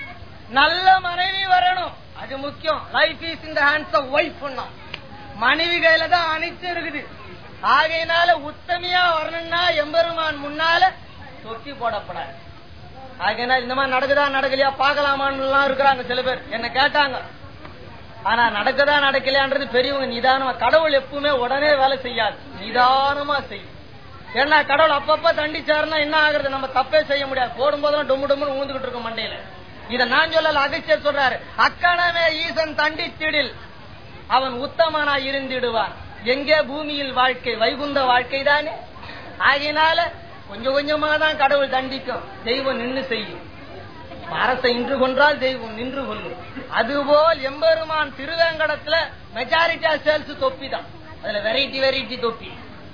நல்ல மனைவி வரணும் அது முக்கியம் life is in the hands of wife மனைவி கையில தான் அனைத்து இருக்குது ஆகையினால உத்தமியா வரணும்னா எம்பெருமான் முன்னால தொட்டி போடப்படாது ஆகையினால இந்த மாதிரி நடக்குதா நடக்கலையா பாக்கலாமான்னு எல்லாம் இருக்கிறாங்க சில பேர் என்ன கேட்டாங்க ஆனா நடக்குதா நடக்கலையான்றது பெரியவங்க நிதானமா கடவுள் எப்பவுமே உடனே வேலை செய்யாது நிதானமா செய்யும் ஏன்னா கடவுள் அப்பப்ப தண்டிச்சாருன்னா என்ன ஆகுறது நம்ம தப்பே செய்ய முடியாது போடும் போதெல்லாம் டொம்மு டொம்முன்னு ஊந்துகிட்டு இருக்கும் மண்டையில இத நான் சொல்லல அகச்சியர் சொல்றாரு அக்கணமே ஈசன் தண்டித்திடில் அவன் உத்தமனா இருந்திடுவான் எங்கே பூமியில் வாழ்க்கை வைகுந்த வாழ்க்கை தானே ஆகையினால கொஞ்சம் கொஞ்சமா தான் கடவுள் தண்டிக்கும் தெய்வம் நின்று செய்யும் அரசை இன்று கொன்றால் தெய்வம் நின்று கொள்ளும் அதுபோல் எம்பெருமான் திருவேங்கடத்துல மெஜாரிட்டி சேல்ஸ் தொப்பி தான் அதுல வெரைட்டி வெரைட்டி தொப்பி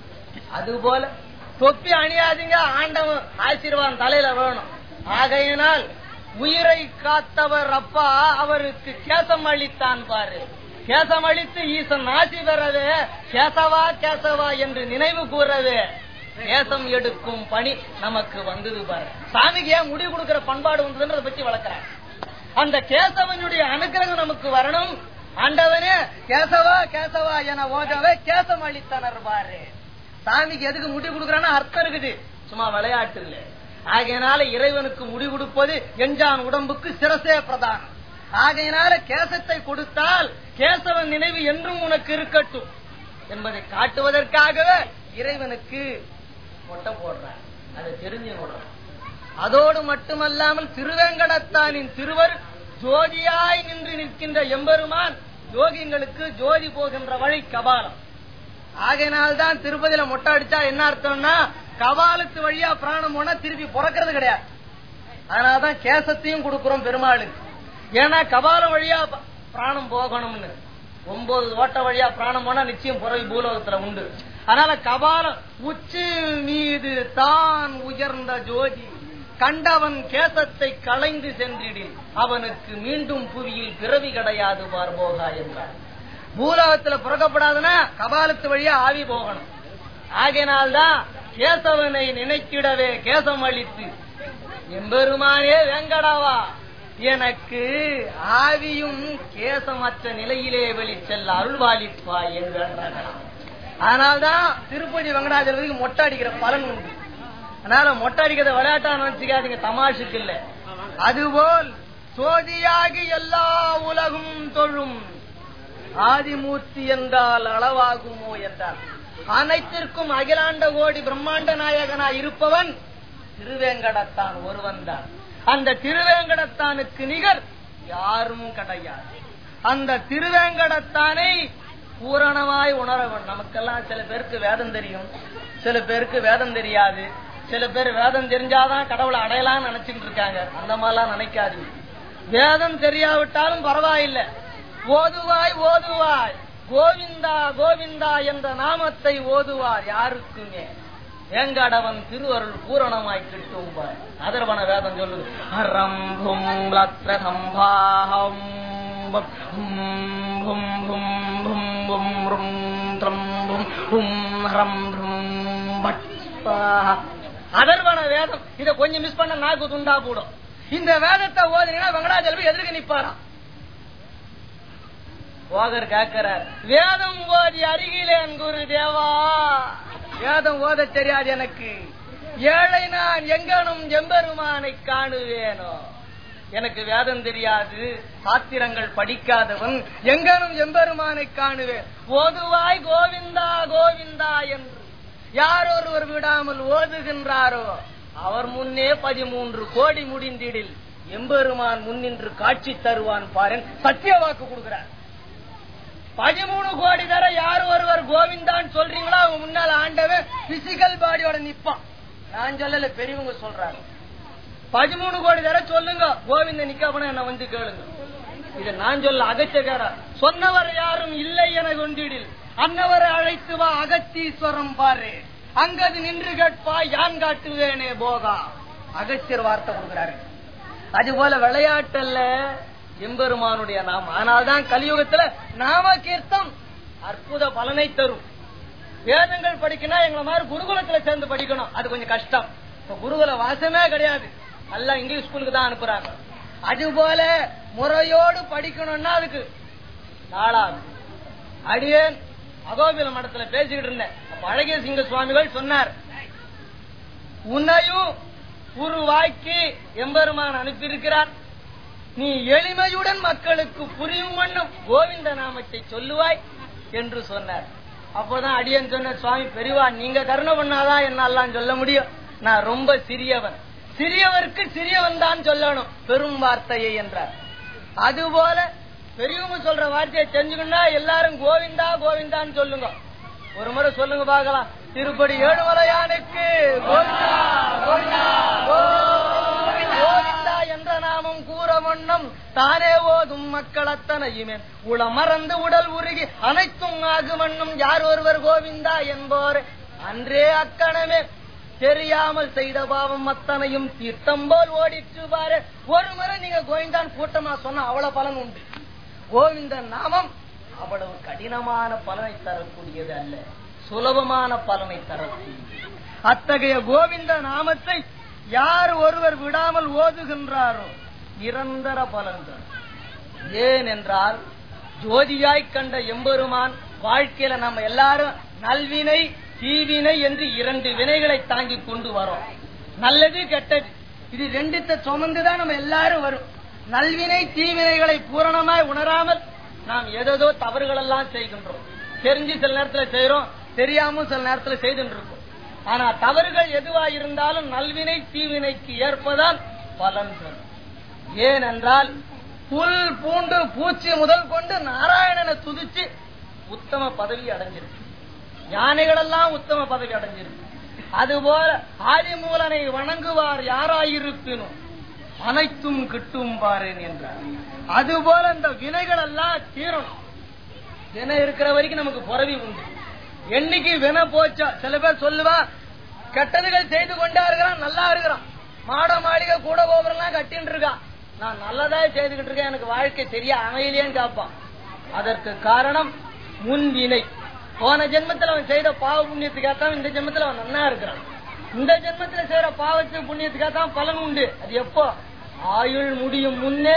அதுபோல தொப்பி அணியாதீங்க ஆண்டவன் ஆசீர்வாதம் தலையில வேணும் ஆகையினால் உயிரை காத்தவர் அப்பா அவருக்கு கேசம் அளித்தான் பாரு கேசம் அளித்து ஈசன் ஆசி பெறவே கேசவா கேசவா என்று நினைவு கூறவே கேசம் எடுக்கும் பணி நமக்கு வந்தது பாரு சாமிக்கு ஏன் முடி கொடுக்கிற பண்பாடு வந்ததுன்றத பத்தி வளர்க்கிறார் அந்த கேசவனுடைய அனுகிரகம் நமக்கு வரணும் ஆண்டவனே கேசவா கேசவா என ஓதவே கேசம் அளித்தனர் பாரு சாமிக்கு எதுக்கு முடி கொடுக்கறான்னு அர்த்தம் இருக்குது சும்மா விளையாட்டு இல்ல ஆகையினால இறைவனுக்கு முடி கொடுப்பது எஞ்சான் உடம்புக்கு சிரசே பிரதானம் ஆகையினால கேசத்தை கொடுத்தால் கேசவன் நினைவு என்றும் உனக்கு இருக்கட்டும் என்பதை காட்டுவதற்காகவே இறைவனுக்கு மொட்டை போடுறார் அதை தெரிஞ்சுக்கணும் அதோடு மட்டுமல்லாமல் திருவேங்கடத்தானின் திருவர் ஜோதியாய் நின்று நிற்கின்ற எம்பெருமான் யோகிங்களுக்கு ஜோதி போகின்ற வழி கபாலம் ஆகையினால்தான் திருப்பதியில மொட்டை அடிச்சா என்ன அர்த்தம்னா கபாலத்து வழியா பிராணம் போனா திருப்பி பிறக்கிறது கிடையாது அதனாலதான் கேசத்தையும் கொடுக்கிறோம் பெருமாளுக்கு ஏன்னா கபாலம் வழியா ப- பிராணம் போகணும்னு ஒன்பது ஓட்ட வழியா பிராணம் போனா நிச்சயம் புறவி பூலோகத்துல உண்டு அதனால கபாலம் உச்சி மீது தான் உயர்ந்த ஜோதி கண்டவன் கேசத்தை களைந்து சென்றிடில் அவனுக்கு மீண்டும் புவியில் பிறவி கிடையாது பார்போகா என்றார் பூலோகத்துல புறக்கப்படாதுன்னா கபாலத்து வழியா ஆவி போகணும் ஆகையினால்தான் கேசவனை நினைத்திடவே கேசம் அளித்து எம்பெருமானே வெங்கடாவா எனக்கு ஆவியும் கேசமற்ற நிலையிலே வெளிச்செல்ல அருள்வாளிப்பா என்று வேண்டாங்களாம். அதனால்தான் திருப்பதி வெங்கடாஜலபதிக்கு மொட்டை அடிக்கிற பலன் உண்டு அதனால மொட்டை அடிக்கிறத விளையாட்டா நினைச்சுக்காதீங்க தமாஷுக்கு இல்ல அதுபோல் சோதியாகி எல்லா உலகும் தொழும் ஆதிமூர்த்தி என்றால் அளவாகுமோ என்றார் அனைத்திற்கும் அகிலாண்ட கோடி பிரம்மாண்ட நாயகனா இருப்பவன் திருவேங்கடத்தான் ஒருவன் தான் அந்த திருவேங்கடத்தானுக்கு நிகர் யாரும் கிடையாது அந்த திருவேங்கடத்தானை பூரணமாய் உணரவன் நமக்கெல்லாம் சில பேருக்கு வேதம் தெரியும் சில பேருக்கு வேதம் தெரியாது சில பேர் வேதம் தெரிஞ்சாதான் கடவுளை அடையலாம்னு நினைச்சுட்டு இருக்காங்க அந்த மாதிரிலாம் நினைக்காதீங்க வேதம் தெரியாவிட்டாலும் பரவாயில்லை ஓதுவாய் ஓதுவாய் கோவிந்தா கோவிந்தா என்ற நாமத்தை ஓதுவார் யாருக்குமே வேங்கடவன் திருவருள் பூரணமாய் கிட்டும் பார். அதர்வன வேதம் சொல்லுது ஹரம் லத்ர சம்பாஹம் பம் ஹும் ஹும் ஹும் ஹும் ஹும் ரும் த்ரம் ஹும் ஹும் ஹரம் ஹும் பட் ஸ்வாஹா. அதர்வன வேதம் இத கொஞ்சம் மிஸ் பண்ண நாக்கு துண்டா போடும் இந்த வேதத்தை ஓதுனீங்கன்னா வெங்கடாஜலபி எதிர்க்க நிப்பாராம் போகர் கேட்கிறார் வேதம் ஓதி அருகிலேன் குரு தேவா வேதம் ஓத தெரியாது எனக்கு ஏழை நான் எங்கனும் எம்பெருமானை காணுவேனோ எனக்கு வேதம் தெரியாது சாத்திரங்கள் படிக்காதவன் எங்கனும் எம்பெருமானை காணுவேன் ஓதுவாய் கோவிந்தா கோவிந்தா என்று யார் ஒருவர் விடாமல் ஓதுகின்றாரோ அவர் முன்னே பதிமூன்று கோடி முடிந்திடில் எம்பெருமான் முன்னின்று காட்சி தருவான் பாருன் சத்திய வாக்கு கொடுக்கிறார் பதிமூணு கோடி தர யார் ஒருவர் கோவிந்தான்னு சொல்றீங்களோ அவங்க முன்னால ஆண்டவன் பிசிக்கல் பாடியோட நிப்பான் நான் சொல்லல பெரியவங்க சொல்றாங்க பதிமூணு கோடி தர சொல்லுங்க கோவிந்த நிக்காமனா என்ன வந்து கேளுங்க இத நான் சொல்ல அகச்சகாரா சொன்னவர் யாரும் இல்லை என கொண்டிடில் அன்னவரை அழைத்து வா அகத்தீஸ்வரம் பாரு அங்கது நின்று கேட்பா யான் காட்டுவேனே போகா அகத்தியர் வார்த்தை கொடுக்கிறாரு அது போல விளையாட்டல்ல எம்பெருமானுடைய நாம ஆனால்தான் கலியுகத்துல நாம கீர்த்தம் அற்புத பலனை தரும் வேதங்கள் படிக்கணும் எங்களை மாதிரி குருகுலத்துல சேர்ந்து படிக்கணும் அது கொஞ்சம் கஷ்டம் இப்ப குருகுல வாசமே கிடையாது எல்லாம் இங்கிலீஷ் ஸ்கூலுக்கு தான் அனுப்புறாங்க அது போல முறையோடு படிக்கணும்னா அதுக்கு நாளாகும் அடியேன் அகோபில மடத்துல பேசிக்கிட்டு இருந்தேன் அப்ப அழகிய சிங்க சுவாமிகள் சொன்னார் உன்னையும் உருவாக்கி எம்பெருமான் அனுப்பியிருக்கிறார் நீ எளிமையுடன் மக்களுக்கு புரியும் வண்ணம் கோவிந்த நாமத்தை சொல்லுவாய் என்று சொன்னார் அப்போதான் அடியன் சொன்ன சுவாமி பெரியவா நீங்க கருணை பண்ணாதான் என்னாலாம் சொல்ல முடியும் நான் ரொம்ப சிறியவன் சிறியவருக்கு சிறியவன் தான் சொல்லணும் பெரும் வார்த்தையை என்றார் அதுபோல பெரியவங்க சொல்ற வார்த்தையை தெரிஞ்சுக்கணும்னா எல்லாரும் கோவிந்தா கோவிந்தான்னு சொல்லுங்க ஒரு முறை சொல்லுங்க பார்க்கலாம் திருப்படி ஏழுமலையானுக்கு கோவிந்தா கோவிந்தா கோவிந்தா என்ற நாமம் கூற வண்ணம் தானே ஓதும் மக்கள் அத்தனையுமே உள மறந்து உடல் உருகி அனைத்தும் ஆகுமண்ணும் யார் ஒருவர் கோவிந்தா என்போர் அன்றே அக்கணமே தெரியாமல் செய்த பாவம் அத்தனையும் தீர்த்தம் போல் ஓடிட்டு பாரு ஒரு முறை நீங்க கோவிந்தான் கூட்டமா சொன்னா அவ்வளவு பலன் உண்டு கோவிந்தன் நாமம் அவ்வளவு கடினமான பலனை தரக்கூடியது அல்ல சுலபமான பலனை தரக்கூடியது அத்தகைய கோவிந்த நாமத்தை யார் ஒருவர் விடாமல் ஓதுகின்றாரோ நிரந்தர பலன் தரும் ஏன் என்றால் ஜோதியாய் கண்ட எம்பெருமான் வாழ்க்கையில நம்ம எல்லாரும் நல்வினை தீவினை என்று இரண்டு வினைகளை தாங்கி கொண்டு வரோம் நல்லது கெட்டது இது ரெண்டுத்த சுமந்துதான் நம்ம எல்லாரும் வரும் நல்வினை தீவினைகளை பூரணமாய் உணராமல் நாம் ஏதோ தவறுகள் எல்லாம் செய்கின்றோம் தெரிஞ்சு சில நேரத்துல செய்யறோம் தெரியாம சில நேரத்துல செய்துட்டு இருக்கோம் ஆனா தவறுகள் எதுவா இருந்தாலும் நல்வினை தீவினைக்கு ஏற்பதான் பலன் தரும் ஏனென்றால் புல் பூண்டு பூச்சி முதல் கொண்டு நாராயணனை துதிச்சு உத்தம பதவி அடைஞ்சிருக்கு ஞானிகள் எல்லாம் உத்தம பதவி அடைஞ்சிருக்கு அதுபோல ஆதிமூலனை வணங்குவார் யாராயிருப்பினும் அனைத்தும் கிட்டும் பாருன் என்றார் அதுபோல இந்த வினைகள் எல்லாம் தீரணும் வினை இருக்கிற வரைக்கும் நமக்கு புறவி உண்டு என்னைக்கு வினை போச்சா சில பேர் சொல்லுவா கெட்டதுகள் செய்து கொண்டா இருக்கிறான் நல்லா இருக்கிறான் மாட மாளிகை கூட கோபுரம் கட்டின்னு இருக்கான் நான் நல்லதா செய்துகிட்டு இருக்கேன் எனக்கு வாழ்க்கை சரியா அமையலையேன்னு கேட்பான் அதற்கு காரணம் முன்வினை போன ஜென்மத்தில் அவன் செய்த பாவ புண்ணியத்துக்காகத்தான் இந்த ஜென்மத்தில் அவன் நன்னா இருக்கிறான் இந்த ஜென்மத்தில் செய்யற பாவத்து புண்ணியத்துக்காகத்தான் பலன் உண்டு அது எப்போ ஆயுள் முடியும் முன்னே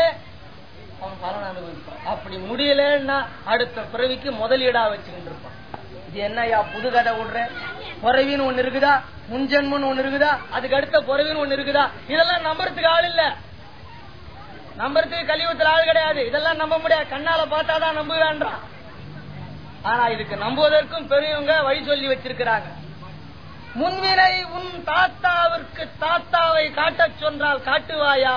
அவன் பலன் அனுபவிப்பான் அப்படி முடியலன்னா அடுத்த பிறவிக்கு முதலீடா வச்சுக்கிட்டு இருப்பான் இது என்னய்யா புது கதை விடுற பிறவின்னு ஒண்ணு இருக்குதா முன்ஜென்மன்னு ஒண்ணு இருக்குதா அதுக்கு அடுத்த பிறவின்னு ஒண்ணு இருக்குதா இதெல்லாம் நம்புறதுக்கு ஆள் இல்ல நம்புறதுக்கு கலியுகத்தில் ஆள் கிடையாது இதெல்லாம் நம்ப முடியாது கண்ணால பார்த்தாதான் நம்புகிறான்றான் ஆனா இதுக்கு நம்புவதற்கும் பெரியவங்க வழி சொல்லி வச்சிருக்கிறாங்க முன்வினை உன் தாத்தாவிற்கு தாத்தாவை காட்டச் சொன்னால் காட்டுவாயா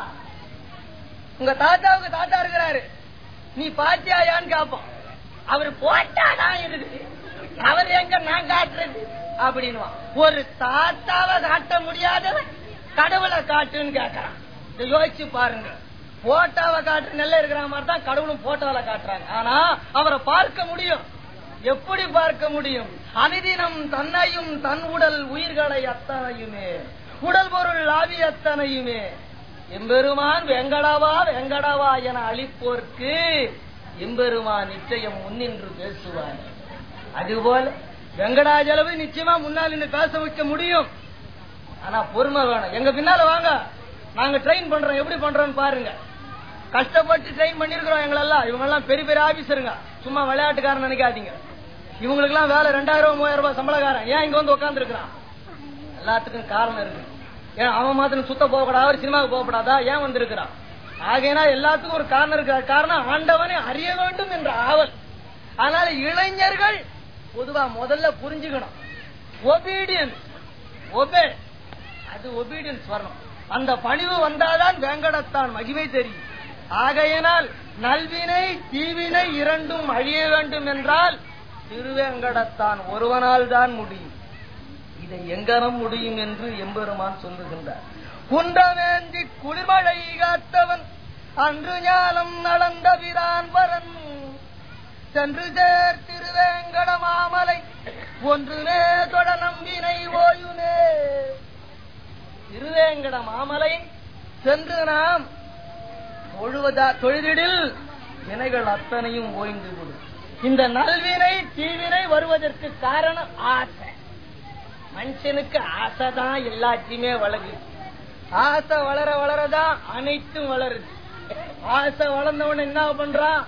உங்க தாத்தாவுக்கு தாத்தா இருக்கிறாரு நீ பாத்தியாயான்னு கேப்போம் அவர் போட்டாதான் இருக்குது அவர் எங்க நான் காட்டுறது அப்படின்னு ஒரு தாத்தாவை காட்ட முடியாதவன் கடவுளை காட்டுன்னு கேக்குறான் இதை யோசிச்சு பாருங்க போட்டாவை காட்டு நெல்ல இருக்கிற மாதிரி தான் கடவுளும் போட்டோல காட்டுறாங்க ஆனா அவரை பார்க்க முடியும் எப்படி பார்க்க முடியும் அனுதினம் தன்னையும் தன் உடல் உயிர்களை அத்தனையுமே உடல் பொருள் ஆவி அத்தனையுமே எம்பெருமான் வெங்கடவா வெங்கடவா என அழிப்போர்க்கு எம்பெருமான் நிச்சயம் முன்னின்று பேசுவார் அதுபோல வெங்கடாஜலவு நிச்சயமா முன்னால் நின்று பேச வைக்க முடியும் ஆனா பொறுமை வேணும் எங்க பின்னால வாங்க நாங்க ட்ரெயின் பண்றோம் எப்படி பண்றோம்னு பாருங்க கஷ்டப்பட்டு ட்ரெயின் பண்ணிருக்கிறோம் எங்களெல்லாம் இவங்க எல்லாம் பெரிய பெரிய ஆபீசருங்க சும்மா விளையாட்டுக்காரன் நினைக்காதீங்க இவங்களுக்கு எல்லாம் வேலை ரெண்டாயிரம் ரூபாய் மூவாயிரம் ரூபாய் சம்பளக்காரன் ஏன் இங்க வந்து உட்கார்ந்து இருக்கிறான் எல்லாத்துக்கும் காரணம் இருக்கு ஏன் அவன் மாத்திரம் சுத்த போகக்கூடாது அவர் சினிமாவுக்கு போகக்கூடாதா ஏன் வந்திருக்கிறான் ஆகையினா எல்லாத்துக்கும் ஒரு காரணம் இருக்கு காரணம் ஆண்டவனை அறிய வேண்டும் என்ற ஆவல் அதனால இளைஞர்கள் பொதுவா முதல்ல புரிஞ்சுக்கணும் ஒபீடியன்ஸ் ஒபே அது ஒபீடியன்ஸ் வரணும் அந்த பணிவு வந்தாதான் வேங்கடத்தான் மகிமை தெரியும் ஆகையினால் நல்வினை தீவினை இரண்டும் அழிய வேண்டும் என்றால் திருவேங்கடத்தான் ஒருவனால் தான் முடியும் இதை எங்கனம் முடியும் என்று எம்பெருமான் சொல்லுகின்றார் குன்றவேந்தி குளிர்மழை காத்தவன் அன்று ஞானம் நடந்த பிரான் வரன் சென்று சேர் திருவேங்கட மாமலை ஒன்றுமே தொட நம்பினை ஓயுனே திருவேங்கட மாமலை சென்று நாம் தொழுவதா தொழுதிடில் வினைகள் அத்தனையும் ஓய்ந்து விடும் இந்த நல்வினை தீவினை வருவதற்கு காரணம் ஆசை மனுஷனுக்கு ஆசை தான் எல்லாத்தையுமே வளருது ஆசை வளர வளரதான் அனைத்தும் வளருது ஆசை வளர்ந்தவன் என்ன பண்றான்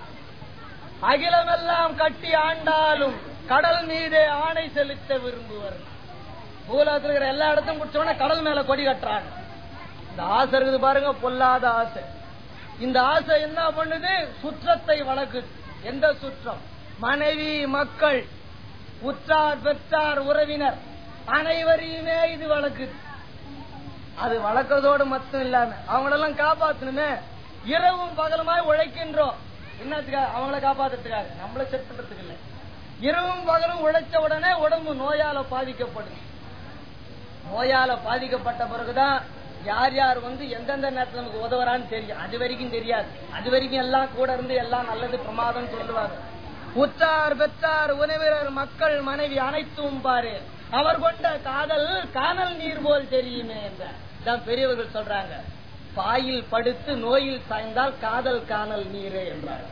அகிலமெல்லாம் கட்டி ஆண்டாலும் கடல் மீதே ஆணை செலுத்த விரும்புவர் பூலகத்தில் இருக்கிற எல்லா இடத்தையும் குடிச்சவன கடல் மேல கொடி கட்டுறாங்க இந்த ஆசை இருக்குது பாருங்க பொல்லாத ஆசை இந்த ஆசை என்ன பண்ணுது சுற்றத்தை வளர்க்குது எந்த சுற்றம் மனைவி மக்கள் உற்றார் பெற்றார் உறவினர் அனைவரையுமே இது வளர்க்குது அது வளர்க்கறதோடு மட்டும் இல்லாம அவங்களெல்லாம் காப்பாத்தணுமே இரவும் பகலுமாய் உழைக்கின்றோம் என்னத்துக்காக அவங்கள காப்பாத்துறதுக்காக நம்மள செட் பண்றதுக்கு இல்ல இரவும் பகலும் உழைச்ச உடனே உடம்பு நோயால பாதிக்கப்படுது நோயால பாதிக்கப்பட்ட பிறகுதான் யார் யார் வந்து எந்தெந்த நேரத்துல நமக்கு உதவுறான்னு தெரியும் அது வரைக்கும் தெரியாது அது வரைக்கும் எல்லாம் கூட இருந்து எல்லாம் நல்லது பிரமாதம் சொல்லுவாங்க உற்றார் பெற்றார் உணவினர் மக்கள் மனைவி அனைத்தும் பாரு அவர் கொண்ட காதல் காணல் நீர் போல் தெரியுமே என்ற தான் பெரியவர்கள் சொல்றாங்க பாயில் படுத்து நோயில் சாய்ந்தால் காதல் காணல் நீரே என்றார்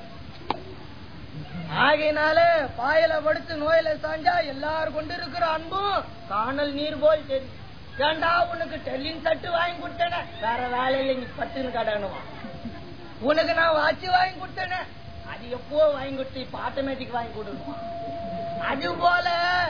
ஆகையினால பாயில படுத்து நோயில சாஞ்சா எல்லாரும் கொண்டு இருக்கிற அன்பும் காணல் நீர் போல் தெரியும் ஏண்டா உனக்கு டெல்லின் தட்டு வாங்கி கொடுத்தேனே வேற வேலையில நீ பட்டுன்னு கடனுவான் உனக்கு நான் வாட்சி வாங்கி கொடுத்தேனே அது எப்போ வாங்கி கொடுத்து இப்ப ஆட்டோமேட்டிக் வாங்கி கொடுக்கணும் அது போல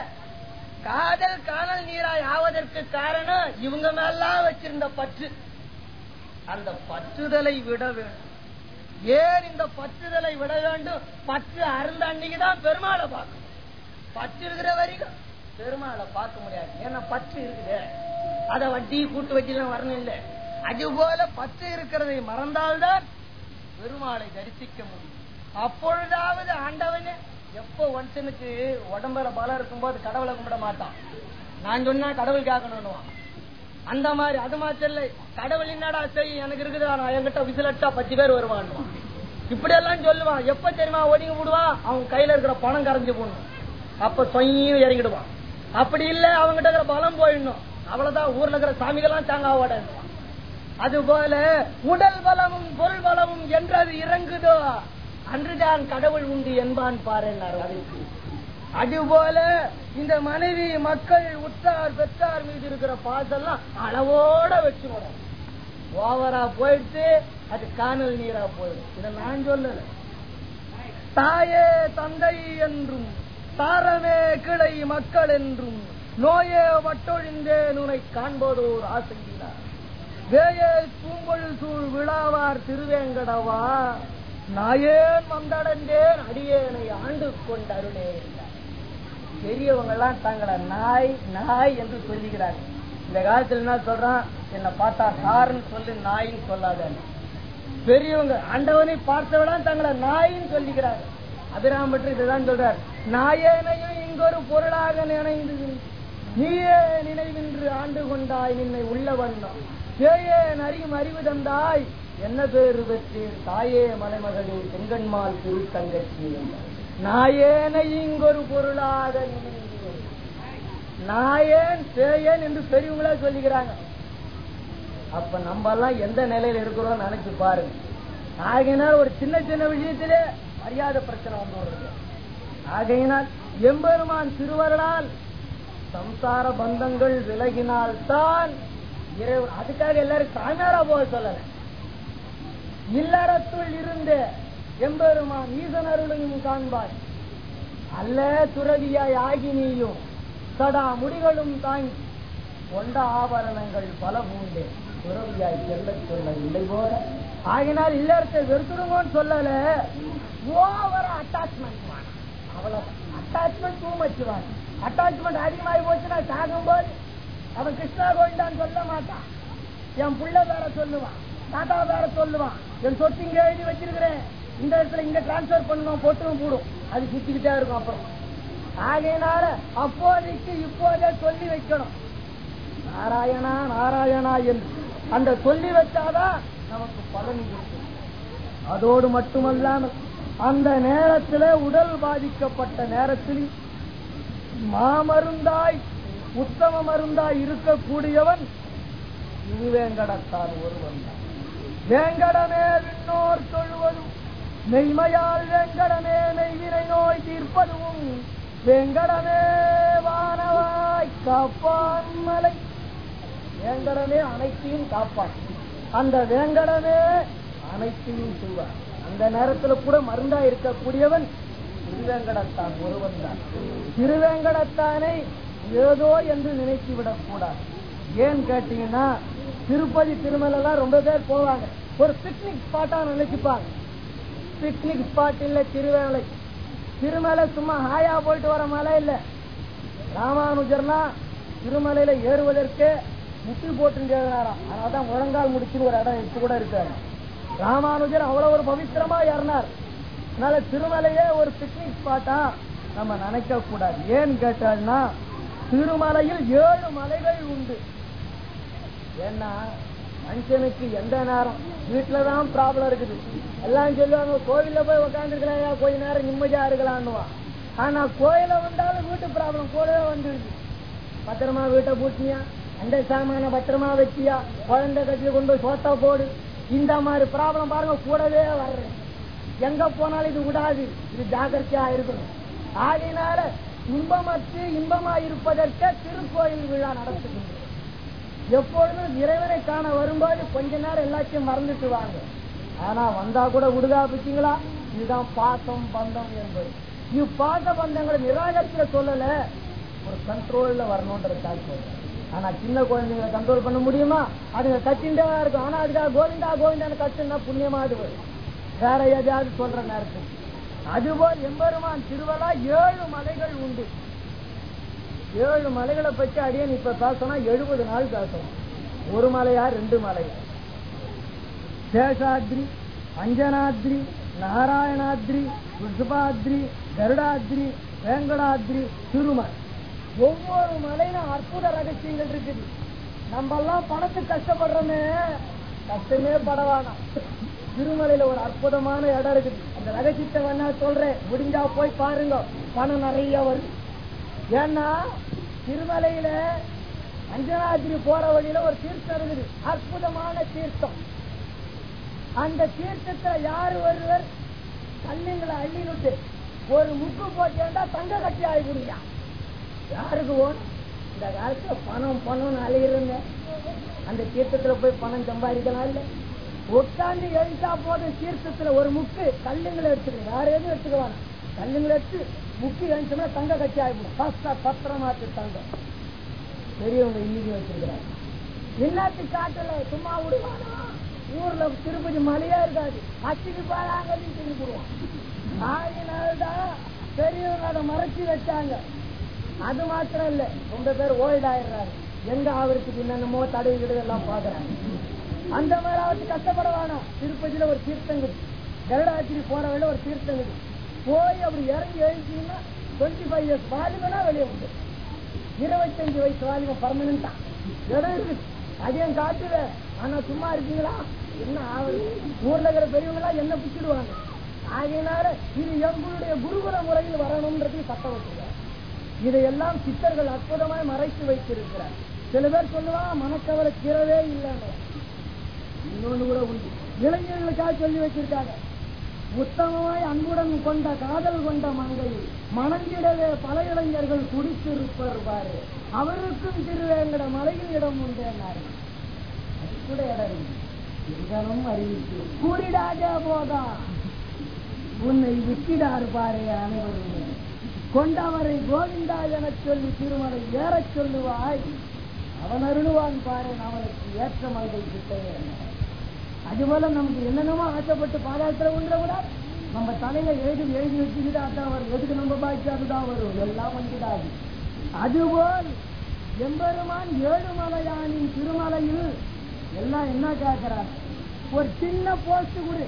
காதல் காணல் நீராய் ஆவதற்கு காரணம் இவங்க மேலாம் வச்சிருந்த பற்று அந்த பற்றுதலை விட வேண்டும் ஏன் இந்த பற்றுதலை விட வேண்டும் பற்று அருந்த அன்னைக்கு தான் பெருமாளை பார்க்கணும் பற்று இருக்கிற வரைக்கும் பெருமாளை பார்க்க முடியாது ஏன்னா பற்று இருக்குது அத வட்டி கூட்டு வட்டிலாம் வரணும் இல்லை அது போல பற்று இருக்கிறதை மறந்தால்தான் பெருமாளை தரிசிக்க முடியும் அப்பொழுதாவது ஆண்டவனே எப்போ ஒன்சனுக்கு உடம்புல பலம் இருக்கும்போது கடவுளை கும்பிட மாட்டான் நான் சொன்னா கடவுள் கேட்கணும்னுவான் அந்த மாதிரி அது மாத்திரம் இல்லை கடவுள் என்னடா செய்யும் எனக்கு இருக்குதா நான் என்கிட்ட விசிலட்டா பத்து பேர் வருவான்னுவான் இப்படி எல்லாம் சொல்லுவான் எப்ப தெரியுமா ஒதுங்கி விடுவான் அவன் கையில இருக்கிற பணம் கரைஞ்சு போடணும் அப்ப சொய்யும் இறங்கிடுவான் அப்படி இல்ல அவங்ககிட்ட இருக்கிற பலம் போயிடணும் அவ்வளவுதான் ஊர்ல இருக்கிற சாமிகள்லாம் தாங்க அது போல உடல் பலமும் பொருள் பலமும் என்றது இறங்குதோ அன்றுதான் கடவுள் உண்டு என்பான் பாருன்னார் அதுக்கு அதுபோல இந்த மனைவி மக்கள் உற்றார் பெற்றார் மீது இருக்கிற பாசெல்லாம் அளவோட வச்சுக்கணும் ஓவரா போயிடுச்சு அது காணல் நீரா போயிடும் இதை நான் சொல்லல தாயே தந்தை என்றும் தாரமே கிளை மக்கள் என்றும் நோயே வட்டொழிந்தேன் உனை காண்பதோர் ஆசையினார் வேயே பூங்கொள் சூழ் விழாவார் திருவேங்கடவா நாயேன் வந்தடைந்தேன் அடியேனை ஆண்டு கொண்டருளே என்றார். பெரியவங்க எல்லாம் தங்களை நாய் நாய் என்று சொல்லுகிறாங்க இந்த காலத்துல என்ன சொல்றான் என்ன பார்த்தா சாருன்னு சொல்லு நாயின்னு சொல்லாதன்னு பெரியவங்க ஆண்டவனை பார்த்தவெல்லாம் தங்களை நாயின்னு சொல்லிக்கிறாங்க அபிராம் பற்றி இதுதான் சொல்றார் நாயேனையும் இங்கொரு பொருளாக நினைந்து நீயே நினைவின்று ஆண்டு கொண்டாய் நின்னை உள்ள வண்ணம் ஏயே அறியும் அறிவு தந்தாய் என்ன பேரு பெற்றீர் தாயே மலைமகளே செங்கன்மால் திரு தங்கச்சி என்றார். நாயேனை இங்கொரு பொருளாக நினைந்தேன் நாயேன் சேயேன் என்று பெரியவங்களா சொல்லிக்கிறாங்க அப்ப நம்ம எல்லாம் எந்த நிலையில இருக்கிறோம் நினைச்சு பாருங்க ஆகையினால் ஒரு சின்ன சின்ன விஷயத்திலே மரியாதை பிரச்சனை வந்து வருது ஆகையினால் எம்பெருமான் திருவருளால் சம்சார பந்தங்கள் விலகினால் தான் இறைவன் அதுக்காக எல்லாரும் சாமியாரா போக சொல்லல இல்லறத்துள் இருந்து எம்பெருமான் ஈசன் அருளையும் காண்பாய் அல்ல துறவியாய் ஆகி நீயும் சடா முடிகளும் தாங்கி கொண்ட ஆபரணங்கள் பல பூண்டே துறவியாய் செல்ல சொல்ல இல்லை போல ஆகினால் இல்லறத்தை வெறுத்துடுங்கன்னு சொல்லல ஓவர அட்டாச்மெண்ட் அவ்வளவு அட்டாச்மெண்ட் டூ மச் அட்டாச்மெண்ட் அதிகமாகி போச்சுன்னா சாகும்போது அவன் கிருஷ்ணா கோவிந்தான்னு சொல்ல மாட்டான் என் புள்ள வேற சொல்லுவான் தாத்தா வேற சொல்லுவான் என் சொத்து இங்க எழுதி வச்சிருக்கிறேன் இந்த இடத்துல இங்க டிரான்ஸ்பர் பண்ணணும் போட்டும் போடும் அது சுத்திக்கிட்டே இருக்கும் அப்புறம் ஆகையினால அப்போதைக்கு இப்போதே சொல்லி வைக்கணும் நாராயணா நாராயணா என்று அந்த சொல்லி வச்சாதான் நமக்கு பலன் இருக்கும் அதோடு மட்டுமல்லாமல் அந்த நேரத்தில் உடல் பாதிக்கப்பட்ட நேரத்தில் மாமருந்தாய் உத்தம மருந்தாய் இருக்கக்கூடியவன் திருவேங்கடத்தான் ஒருவன் தான் வேங்கடமே விண்ணோர் தொழுவதும் மெய்மையால் வேங்கடமே மெய்வினை நோய் தீர்ப்பதும் வேங்கடமே வானவாய் காப்பான் மலை வேங்கடமே அனைத்தையும் காப்பான் அந்த வேங்கடமே அனைத்தையும் செய்வார் அந்த நேரத்துல கூட மருந்தா இருக்கக்கூடியவன் திருவேங்கடத்தான் ஒருவன் தான் திருவேங்கடத்தானை ஏதோ என்று நினைத்து விடக் கூடாது ஏன் கேட்டீங்கன்னா திருப்பதி திருமலாம் ரொம்ப பேர் போவாங்க ஒரு பிக்னிக் ஸ்பாட்டா நினைச்சுப்பாங்க பிக்னிக் ஸ்பாட் இல்ல திருவேலை திருமலை சும்மா ஹாயா போயிட்டு வர மலை இல்ல ராமானுஜர்னா திருமலையில ஏறுவதற்கு முட்டி போட்டு எழுதினாராம் அதனாலதான் முழங்கால் முடிச்சுன்னு ஒரு இடம் இப்ப கூட இருக்காரு ராமானுஜர் அவ்வளவு ஒரு பவித்திரமா ஏறினார் அதனால திருமலையே ஒரு பிக்னிக் ஸ்பாட்டா நம்ம நினைக்க கூடாது ஏன்னு கேட்டால்னா திருமலையில் ஏழு மலைகள் உண்டு ஏன்னா மனுஷனுக்கு எந்த நேரம் வீட்டுலதான் ப்ராப்ளம் இருக்குது எல்லாம் சொல்லுவாங்க கோவில்ல போய் உட்காந்துருக்கலாம் கொஞ்ச நேரம் நிம்மதியா இருக்கலான்னுவான் ஆனா கோயில வந்தாலும் வீட்டு ப்ராப்ளம் கூடவே வந்துருது பத்திரமா வீட்டை பூட்டியா அந்த சாமான பத்திரமா வச்சியா குழந்தை கட்டில கொண்டு போய் சோத்தா போடு இந்த மாதிரி ப்ராப்ளம் பாருங்க கூடவே வர்றேன் எங்க போனாலும் இது விடாது இது ஜாகிரதையா இருக்கணும் ஆகையினால இன்பமற்று இன்பமா இருப்பதற்கு திருக்கோயில் விழா நடத்துகின்றது எப்பொழுதும் இறைவனை காண வரும்போது கொஞ்ச நேரம் எல்லாத்தையும் மறந்துட்டு வாங்க ஆனா வந்தா கூட விடுதா பிடிச்சிங்களா இதுதான் பாசம் பந்தம் என்பது இப்பாச பந்தங்களை நிராகரிக்கிற சொல்லல ஒரு கண்ட்ரோல்ல வரணும்ன்றதுக்காக சொல்றேன் ஆனா சின்ன குழந்தைங்களை கண்ட்ரோல் பண்ண முடியுமா அதுங்க கத்திண்டே இருக்கும் ஆனா அதுக்காக கோவிந்தா கோவிந்தான்னு கத்துனா புண்ணியமா அது வரும் வேற எதையாவது சொல்ற நேரத்துக்கு அதுபோல் எம்பெருமான் திருவலா ஏழு மலைகள் உண்டு ஏழு மலைகளை பற்றி அடியன் இப்ப பேசணும் எழுபது நாள் பேசணும் ஒரு மலையா ரெண்டு மலையா சேஷாத்ரி அஞ்சனாத்ரி நாராயணாத்ரி ரிஷபாத்ரி கருடாத்ரி வேங்கடாத்ரி திருமலை ஒவ்வொரு மலையிலும் அற்புத ரகசியங்கள் இருக்குது நம்ம எல்லாம் பணத்துக்கு கஷ்டப்படுறோமே கஷ்டமே படவானாம் திருமலையில ஒரு அற்புதமான இடம் இருக்குது அந்த ரகசியத்தை வேணா சொல்றேன் முடிஞ்சா போய் பாருங்க பணம் நிறைய வருது ஏன்னா திருமலையில அஞ்சனாதிரி போற வழியில ஒரு தீர்த்தம் இருக்குது அற்புதமான தீர்த்தம் அந்த தீர்த்தத்துல யாரு ஒருவர் கல்லுங்களை அள்ளினுட்டு ஒரு முக்கு போட்டா தங்க கட்டி ஆகிடுங்க யாருக்கு ஓணும் இந்த காலத்துல பணம் பணம் அலையிறங்க அந்த தீர்த்தத்துல போய் பணம் சம்பாதிக்கலாம் இல்ல உட்காந்து எழுந்தா போதும் தீர்த்தத்துல ஒரு முக்கு கல்லுங்களை எடுத்துக்கணும் வேற எதுவும் எடுத்துக்க வேணாம் கல்லுங்களை எடுத்து முக்கி எழுந்தோம்னா தங்க கட்டி ஆகிடும் பஸ்டா பத்திரமாத்து தங்கம் பெரியவங்க இன்னைக்கு வச்சிருக்கிறாங்க என்னத்து காட்டல சும்மா விடுவானா ஊர்ல திருப்பதி மலையா இருக்காது அச்சுக்கு பாராங்கன்னு திருப்பிடுவான் ஆகினால்தான் பெரியவங்க அதை மறைச்சு வச்சாங்க அது மாத்திரம் இல்ல ரொம்ப பேர் ஓல்ட் ஆயிடுறாரு எங்க அவருக்கு என்னென்னமோ தடவை கிடவு எல்லாம் பாக்குறாங்க அந்த மாதிரி அவருக்கு கஷ்டப்பட வேணாம் திருப்பதியில ஒரு தீர்த்தங்குது கருடாத்திரி போற வழியில ஒரு தீர்த்தங்குது போய் அப்படி இறங்கி எழுச்சிங்கன்னா டுவெண்ட்டி ஃபைவ் இயர்ஸ் வாலிபனா வெளியே வந்து இருபத்தஞ்சு வயசு வாலிபம் பர்மனண்டா இடம் இருக்கு அதையும் காட்டுவே ஆனா சும்மா இருக்கீங்களா என்ன ஆகுது ஊர்ல இருக்கிற பெரியவங்க எல்லாம் என்ன பிடிச்சிடுவாங்க ஆகையினால இது எங்களுடைய குருகுல முறையில் வரணும்ன்றது சட்டம் வச்சிருக்காங்க இதையெல்லாம் சித்தர்கள் அற்புதமாய் மறைத்து வைத்திருக்கிறார் சில பேர் சொல்லுவான் மனக்கவலை கீழவே இல்லைன்னு இன்னொன்னு கூட உண்டு இளைஞர்களுக்காக சொல்லி வச்சிருக்காங்க உத்தமமாய் அன்புடன் கொண்ட காதல் கொண்ட மங்கை மணந்திடவே பல இளைஞர்கள் குடித்திருப்பர் பாரு அவருக்கும் திருவேங்கட மலையில் இடம் உண்டேனாரு அது கூட இடம் இருக்கு இதனும் அறிவித்து கூறிடாதே போதா உன்னை விட்டிடார் பாரு அனைவரும் கொண்டவரை கோவிந்தா எனச் சொல்லி திருமலை ஏறச் சொல்லுவாய் அவன் அருளுவான் பாரு அவனுக்கு ஏற்ற மல்கை கிட்டே அதுபோல நமக்கு என்னென்னமோ ஆசைப்பட்டு பாதாளத்துல உள்ள கூட நம்ம தலையில எழுதி எழுதி வச்சுக்கிட்டு அதான் வரும் எதுக்கு நம்ம பாய்ச்சி அதுதான் வரும் எல்லாம் வந்துடாது அதுபோல் எம்பெருமான் ஏழுமலையானின் திருமலையில் எல்லாம் என்ன கேட்கிறார் ஒரு சின்ன போஸ்ட் கொடு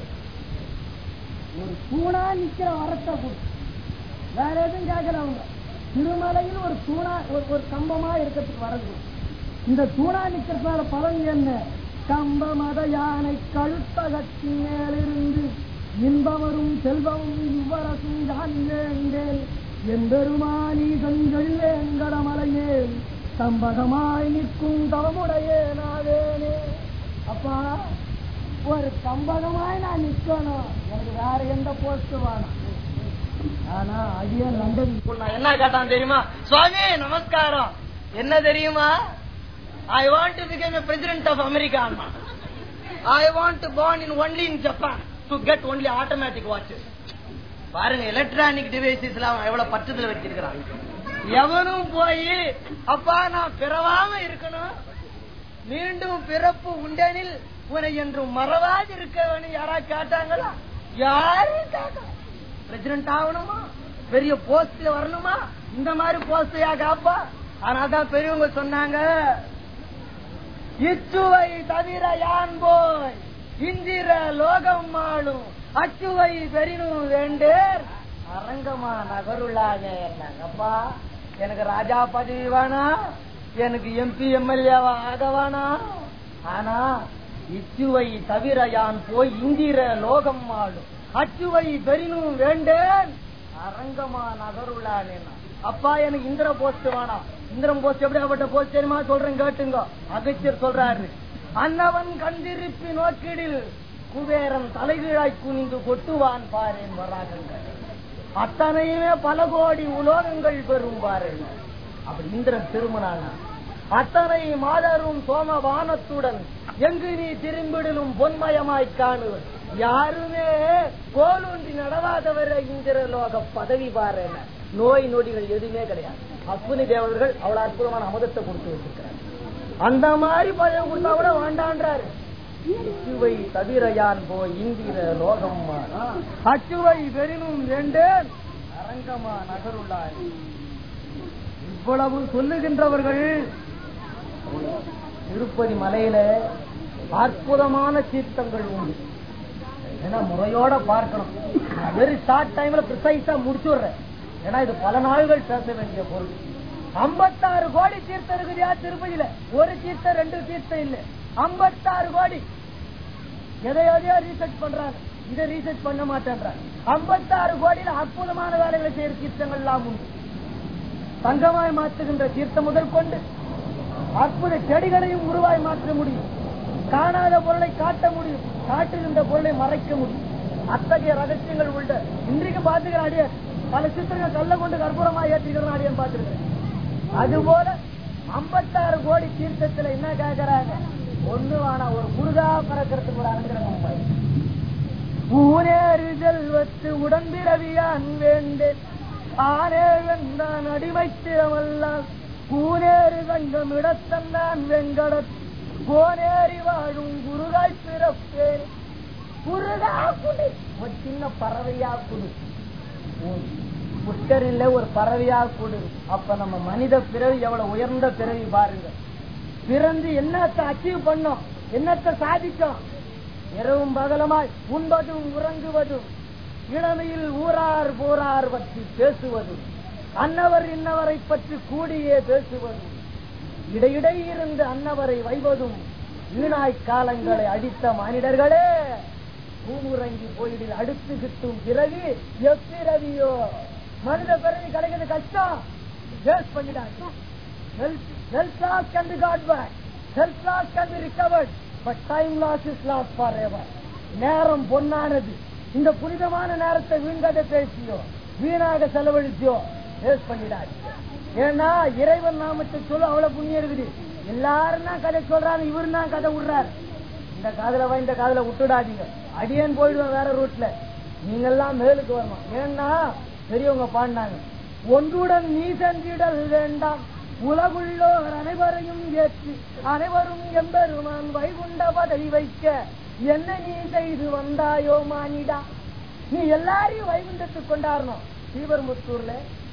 ஒரு தூணா நிக்கிற வரத்தை கொடு வேற எதுவும் கேட்கல அவங்க திருமலையில் ஒரு தூணா ஒரு ஒரு கம்பமா இருக்கிறதுக்கு வரது இந்த தூணா நிக்கிறதுனால பலன் என்ன கம்ப மத யானை கழுத்தகத்தின் மேலிருந்து இன்பவரும் செல்வமும் இவ்வரசும் தான் வேண்டேன் எம்பெருமானி கண்கள் வேங்கட மலையேன் தம்பகமாய் நிற்கும் தவமுடையே நாவேனே அப்பா ஒரு கம்பகமாய் நான் நிக்கணும் எனக்கு வேற எந்த போஸ்ட் வேணாம் ஆனா அடிய லண்டன் நான் என்ன கேட்டான் தெரியுமா சுவாமி நமஸ்காரம் என்ன தெரியுமா I want to become president of America I want to born in only in Japan to get only automatic watches பாருங்க எலக்ட்ரானிக் டிவைசஸ் எல்லாம் எவ்வளவு பற்றத்துல வச்சிருக்கிறான் எவனும் போய் அப்பா நான் பிறவாம இருக்கணும் மீண்டும் பிறப்பு உண்டெனில் உன்னை என்றும் மறவாது இருக்கவனு யாரா கேட்டாங்களா யாரும் கேட்க பிரசிடென்ட் ஆகணுமா பெரிய போஸ்ட்ல வரணுமா இந்த மாதிரி போஸ்ட் யா காப்பா ஆனாதான் பெரியவங்க சொன்னாங்க இச்சுவை தவிர யான் போய் இந்திர லோகம் ஆளும் அச்சுவை பெரினும் வேண்டேர் அரங்கமா நகருளாக என்னங்கப்பா எனக்கு ராஜா பதவி வேணா எனக்கு எம்பி எம்எல்ஏவா ஆக வேணா ஆனா இச்சுவை தவிர யான் போய் இந்திர லோகம் ஆளும் அச்சுவை பெரினும் வேண்டேன் அரங்கமா நகருளான் அப்பா எனக்கு இந்திர போஸ்ட் வேணாம் இந்திரம் போஸ்ட் எப்படியாப்பட்ட போஸ்ட் தெரியுமா சொல்றேன் கேட்டுங்க அகச்சர் சொல்றாரு அன்னவன் கண்டிருப்பி நோக்கிடில் குபேரன் தலைகீழாய் குனிந்து கொட்டுவான் பாரேன் வராகங்கள் அத்தனையுமே பல கோடி உலோகங்கள் பெறும் பாருங்க அப்படி இந்திரன் திரும்பினானா அத்தனை மாதரும் சோம வானத்துடன் எங்கு நீ திரும்பிடலும் பொன்மயமாய் காணுவன் யாருமே கோலூன்றி நடவாதவரை இந்திர லோக பதவி பாருங்க நோய் நொடிகள் எதுவுமே கிடையாது அஸ்வினி தேவர்கள் அவ்வளவு அற்புதமான அமுதத்தை கொடுத்து வச்சிருக்கிறார் அந்த மாதிரி பதவி கொடுத்தா கூட வேண்டான்றாரு அச்சுவை தவிர யான் போய் இந்திர லோகம் அச்சுவை பெரினும் வேண்டேன் அரங்கமா நகருள்ளார் இவ்வளவு சொல்லுகின்றவர்கள் திருப்பதி மலையில அற்புதமான தீர்த்தங்கள் உண்டு ஏன்னா முறையோட பார்க்கணும் நான் வெரி ஷார்ட் டைம்ல ப்ரிசைஸா முடிச்சுடுறேன் ஏன்னா இது பல நாள்கள் பேச வேண்டிய பொருள் ஐம்பத்தாறு கோடி தீர்த்தம் இருக்குதியா திருப்பதியில ஒரு தீர்த்தம் ரெண்டு தீர்த்தம் இல்ல ஐம்பத்தாறு கோடி எதை எதையோ ரீசர்ச் பண்றாங்க இதை ரீசர்ச் பண்ண மாட்டேன்றாங்க ஐம்பத்தாறு கோடியில அற்புதமான வேலைகளை செய்யற தீர்த்தங்கள் எல்லாம் உண்டு தங்கமாய் மாற்றுகின்ற தீர்த்தம் முதல் கொண்டு அற்புத செடிகளையும் உருவாய் மாற்ற முடியும் காணாத பொருளை காட்ட முடியும் காட்டுகின்ற பொருளை மறைக்க முடியும் அத்தகைய ரகசியங்கள் உள்ள இன்றைக்கு பாத்துக்கிற அடியார் பல சித்திரங்கள் கல்ல கொண்டு கற்பூரமா ஏற்றிக்கிற அடியான் பார்த்திருக்கிறேன் அதுபோல ஐம்பத்தாறு கோடி தீர்த்தத்துல என்ன கேக்குறாங்க ஒண்ணு வேணா ஒரு குருதா பறக்கிறதுக்கு ஒரு அனுகிரகம் ஊனேறு செல்வத்து உடன்பிறவியான் வேண்டேன் ஆனே வெந்தான் அடிமைத்திரமல்லால் கூனேறு தங்கம் இடத்தந்தான் வெங்கடத் கோனேறி வாழும் குருகாய் பிறப்பேன் குருகா குடி ஒரு சின்ன பறவையா குடு புஷ்கரில் ஒரு பறவையா குடு அப்ப நம்ம மனித பிறவி எவ்வளவு உயர்ந்த பிறவி பாருங்க பிறந்து என்னத்தை அச்சீவ் பண்ணோம் என்னத்தை சாதிச்சோம் இரவும் பகலமாய் உண்பதும் உறங்குவதும் இளமையில் ஊரார் போரார் பற்றி பேசுவதும் அன்னவர் இன்னவரை பற்றி கூடியே பேசுவதும் இடையிடை இருந்து அன்னவரை வைவதும் வீணாய் காலங்களை அடித்த மானிடர்களே பூமுறங்கி போயிடில் அடுத்து கிட்டும் பிறவி எப்பிறவியோ மனித பிறவி கிடைக்கிறது கஷ்டம் வேஸ்ட் பண்ணிடாங்க health loss can be got back health loss can be recovered but time loss is lost forever நேரம் பொன்னானது இந்த புனிதமான நேரத்தை வீண்கதை பேசியோ வீணாக செலவழிச்சோ வேஸ்ட் பண்ணிடாது ஏன்னா இறைவன் நாமத்தை சொல்ல அவ்வளவு புண்ணியம் இருக்குது எல்லாரும் தான் கதை சொல்றாங்க இவரு தான் கதை விடுறாரு இந்த காதல வா இந்த காதல விட்டுடாதீங்க அடியேன் போயிடுவேன் வேற ரூட்ல நீங்கெல்லாம் மேலுக்கு வரணும் ஏன்னா பெரியவங்க பாடினாங்க ஒன்றுடன் நீ சென்றிடல் வேண்டாம் உலகுள்ளோர் அனைவரையும் ஏற்றி அனைவரும் எம்பெருமான் வைகுண்ட பதவி வைக்க என்ன நீ செய்து வந்தாயோ மானிடா நீ எல்லாரையும் வைகுண்டத்துக்கு கொண்டாடணும் ஸ்ரீபெரும்புத்தூர்ல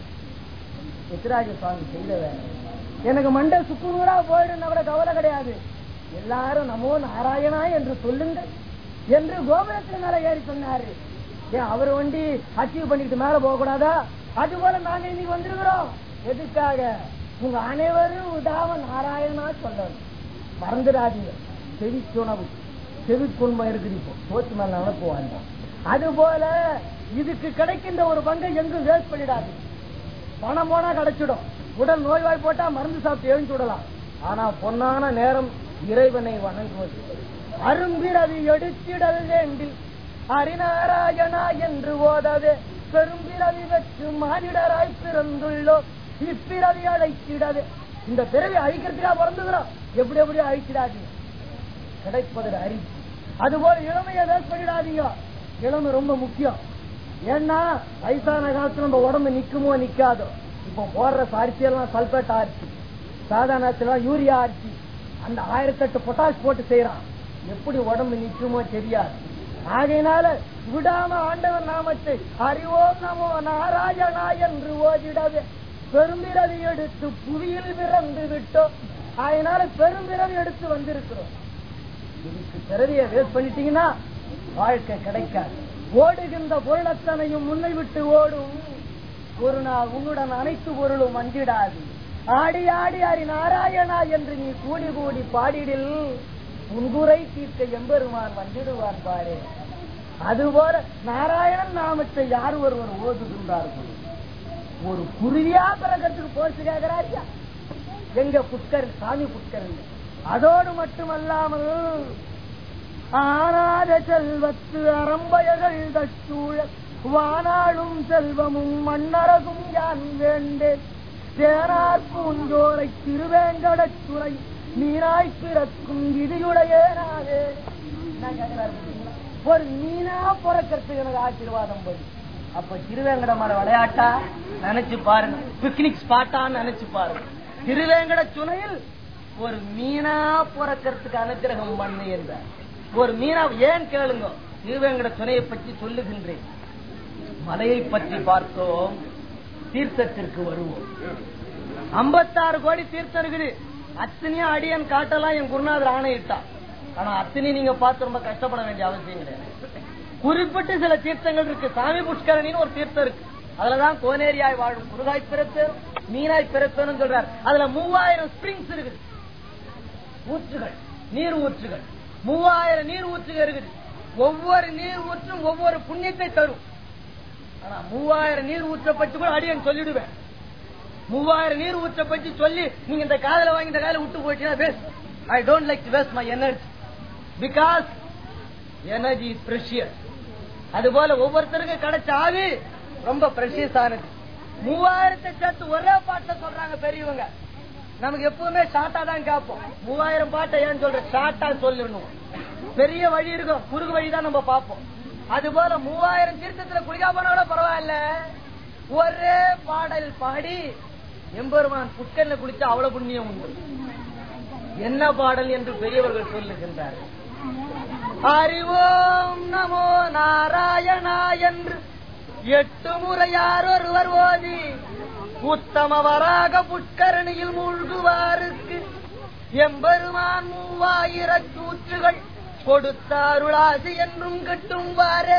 எத்திராஜ சுவாமி செய்த வேலை எனக்கு மண்டை சுக்குநூறா போயிடும் கூட கவலை கிடையாது எல்லாரும் நமோ நாராயணா என்று சொல்லுங்கள் என்று கோபுரத்தின் மேல ஏறி சொன்னாரு ஏன் அவர் வண்டி அச்சீவ் பண்ணிட்டு மேல போக கூடாதா அது போல நாங்க இன்னைக்கு வந்திருக்கிறோம் எதுக்காக உங்க அனைவரும் உதாவ நாராயணா சொல்லணும் மறந்துடாதீங்க செவிச்சுணவு செவிக்குண்மை இருக்குது இப்போ சோத்து மேல அனுப்புவாங்க அது போல இதுக்கு கிடைக்கின்ற ஒரு பங்கை எங்கும் வேஸ்ட் பண்ணிடாது பணம் போனா கிடைச்சிடும் உடல் நோய்வாய் போட்டா மருந்து சாப்பிட்டு எழுந்து விடலாம் ஆனா பொன்னான நேரம் இறைவனை வணங்குவது அரும்பிரவி எடுத்திடல் வேண்டி ஹரிநாராயணா என்று ஓதவே பெரும்பிரவி பெற்று மானிடராய் பிறந்துள்ளோ இப்பிறவி அழைத்திடவே இந்த பிறவி அழிக்கிறதுக்கா பிறந்துக்கிறோம் எப்படி எப்படியோ அழிச்சிடாதீங்க கிடைப்பதில் அறிவு அதுபோல இளமையை வேஸ்ட் பண்ணிடாதீங்க இளமை ரொம்ப முக்கியம் ஏன்னா வயசான காலத்துல நம்ம உடம்பு நிக்குமோ நிக்காதோ இப்போ போடுற அரிசி எல்லாம் சல்பேட் அரிசி சாதாரண அரிசி எல்லாம் யூரியா அரிசி அந்த ஆயிரத்தெட்டு பொட்டாஷ் போட்டு செய்யறான் எப்படி உடம்பு நிக்குமோ தெரியாது ஆகையினால விடாம ஆண்டவன் நாமத்தை அறிவோம் நமோ நாராயணா என்று ஓதிடவே பெரும்பிறவி எடுத்து புவியில் பிறந்து விட்டோம் அதனால பெரும்பிறவி எடுத்து வந்திருக்கிறோம் இதுக்கு பிறவியை வேஸ்ட் பண்ணிட்டீங்கன்னா வாழ்க்கை கிடைக்காது ஓடுகின்ற பொருளத்தனையும் முன்னை விட்டு ஓடும் ஒரு நாள் உன்னுடன் அனைத்து பொருளும் வந்திடாது ஆடி ஆடி ஆடி நாராயணா என்று நீ கூடி கூடி பாடிடில் உன்குறை தீர்க்க எம்பெருமான் வந்திடுவான் பாரு அதுபோல நாராயணன் நாமத்தை யார் ஒருவர் ஓதுகின்றார்கள் ஒரு குருவியா பிறக்கிறதுக்கு போச்சு கேட்கிறாரியா எங்க புஷ்கர் சாமி புஷ்கர் அதோடு மட்டுமல்லாமல் ஆனாத செல்வத்து அறம்பயகள் தச்சூழல் வானாளும் செல்வமும் மன்னரகும் யான் வேண்டேன் தேனார் பூஞ்சோலை திருவேங்கடச் சுரை மீனாய் பிறக்கும் விதியுடையேனாவே என்ன கேட்கிறாரு பார்த்தீங்களா? ஒரு மீனா பிறக்கிறதுக்கு எனக்கு ஆசீர்வாதம் போது அப்ப திருவேங்கட மலை விளையாட்டா நினைச்சு பாருங்க பிக்னிக் ஸ்பாட்டான்னு நினைச்சு பாருங்க திருவேங்கட சுனையில் ஒரு மீனா பிறக்கிறதுக்கு அனுகிரகம் பண்ணு என்றார் ஒரு மீனா ஏன் கேளுங்க திருவேங்கட சுனையை பற்றி சொல்லுகின்றேன் மலையை பற்றி பார்த்தோம் தீர்த்தத்திற்கு வருவோம் ஐம்பத்தாறு கோடி தீர்த்தம் இருக்குது அத்தனையும் அடியன் காட்டலாம் என் குருநாதர் ஆணையிட்டா ஆனா அத்தனையும் நீங்க பார்த்து ரொம்ப கஷ்டப்பட வேண்டிய அவசியம் கிடையாது குறிப்பிட்ட சில தீர்த்தங்கள் இருக்கு சாமி புஷ்கரணின்னு ஒரு தீர்த்தம் இருக்கு அதுலதான் கோனேரியாய் வாழும் குருகாய் பிறப்பேன் மீனாய் பிறப்பேன்னு சொல்றாரு அதுல மூவாயிரம் ஸ்பிரிங்ஸ் இருக்குது ஊற்றுகள் நீர் ஊற்றுகள் மூவாயிரம் நீர் ஊற்றுகள் இருக்குது ஒவ்வொரு நீர் ஊற்றும் ஒவ்வொரு புண்ணியத்தை தரும் ஆனா மூவாயிரம் நீர் ஊற்ற பற்றி கூட அடியன் சொல்லிடுவேன் மூவாயிரம் நீர் ஊற்ற பற்றி சொல்லி நீங்க இந்த காதல வாங்கி இந்த காதல விட்டு போயிட்டீங்கன்னா waste I don't like waste my energy because energy is precious அது போல ஒவ்வொருத்தருக்கும் கிடைச்ச ஆவி ரொம்ப பிரஷியஸ் ஆனது மூவாயிரத்தை சேர்த்து ஒரே பாட்டை சொல்றாங்க பெரியவங்க நமக்கு எப்பவுமே ஷார்ட்டா தான் கேட்போம் மூவாயிரம் பாட்டை ஏன் சொல்ற ஷார்ட்டா சொல்லிடணும் பெரிய வழி இருக்கும் குறுகு வழி தான் நம்ம பார்ப்போம் அது போல மூவாயிரம் தீர்த்தத்துல குளிக்கா போனா கூட பரவாயில்ல ஒரே பாடல் பாடி எம்பெருமான் புட்கல்ல குளிச்சா அவ்வளவு புண்ணியம் உண்டு என்ன பாடல் என்று பெரியவர்கள் சொல்லுகின்றார்கள் அறிவோம் நமோ நாராயணா என்று எட்டு முறையார் ஒருவர் ஓதி உத்தமவராக புட்கரணியில் மூழ்குவாருக்கு எம்பெருமான் மூவாயிர கூற்றுகள் கொடுத்தாருளாசி என்றும் கட்டும் வாரே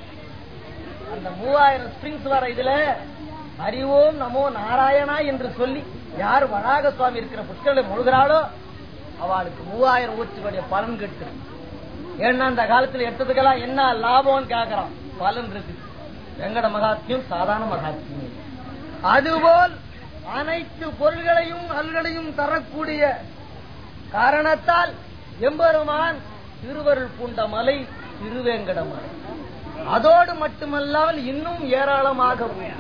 அந்த மூவாயிரம் ஸ்பிரிங்ஸ் வர இதுல அறிவோம் நமோ நாராயணா என்று சொல்லி யார் வராக சுவாமி இருக்கிற புஷ்கரனை முழுகிறாளோ அவளுக்கு மூவாயிரம் ஊற்றுகளுடைய பலன் கிட்டும் ஏன்னா அந்த காலத்துல எடுத்ததுக்கெல்லாம் என்ன லாபம்னு கேக்குறான் பலன் இருக்கு வெங்கட மகாத்மியம் சாதாரண மகாத்மியம் அதுபோல் அனைத்து பொருள்களையும் அல்களையும் தரக்கூடிய காரணத்தால் எம்பெருமான் திருவருள் பூண்ட மலை திருவேங்கட மலை அதோடு மட்டுமல்லாமல் இன்னும் ஏராளமாக உண்டு.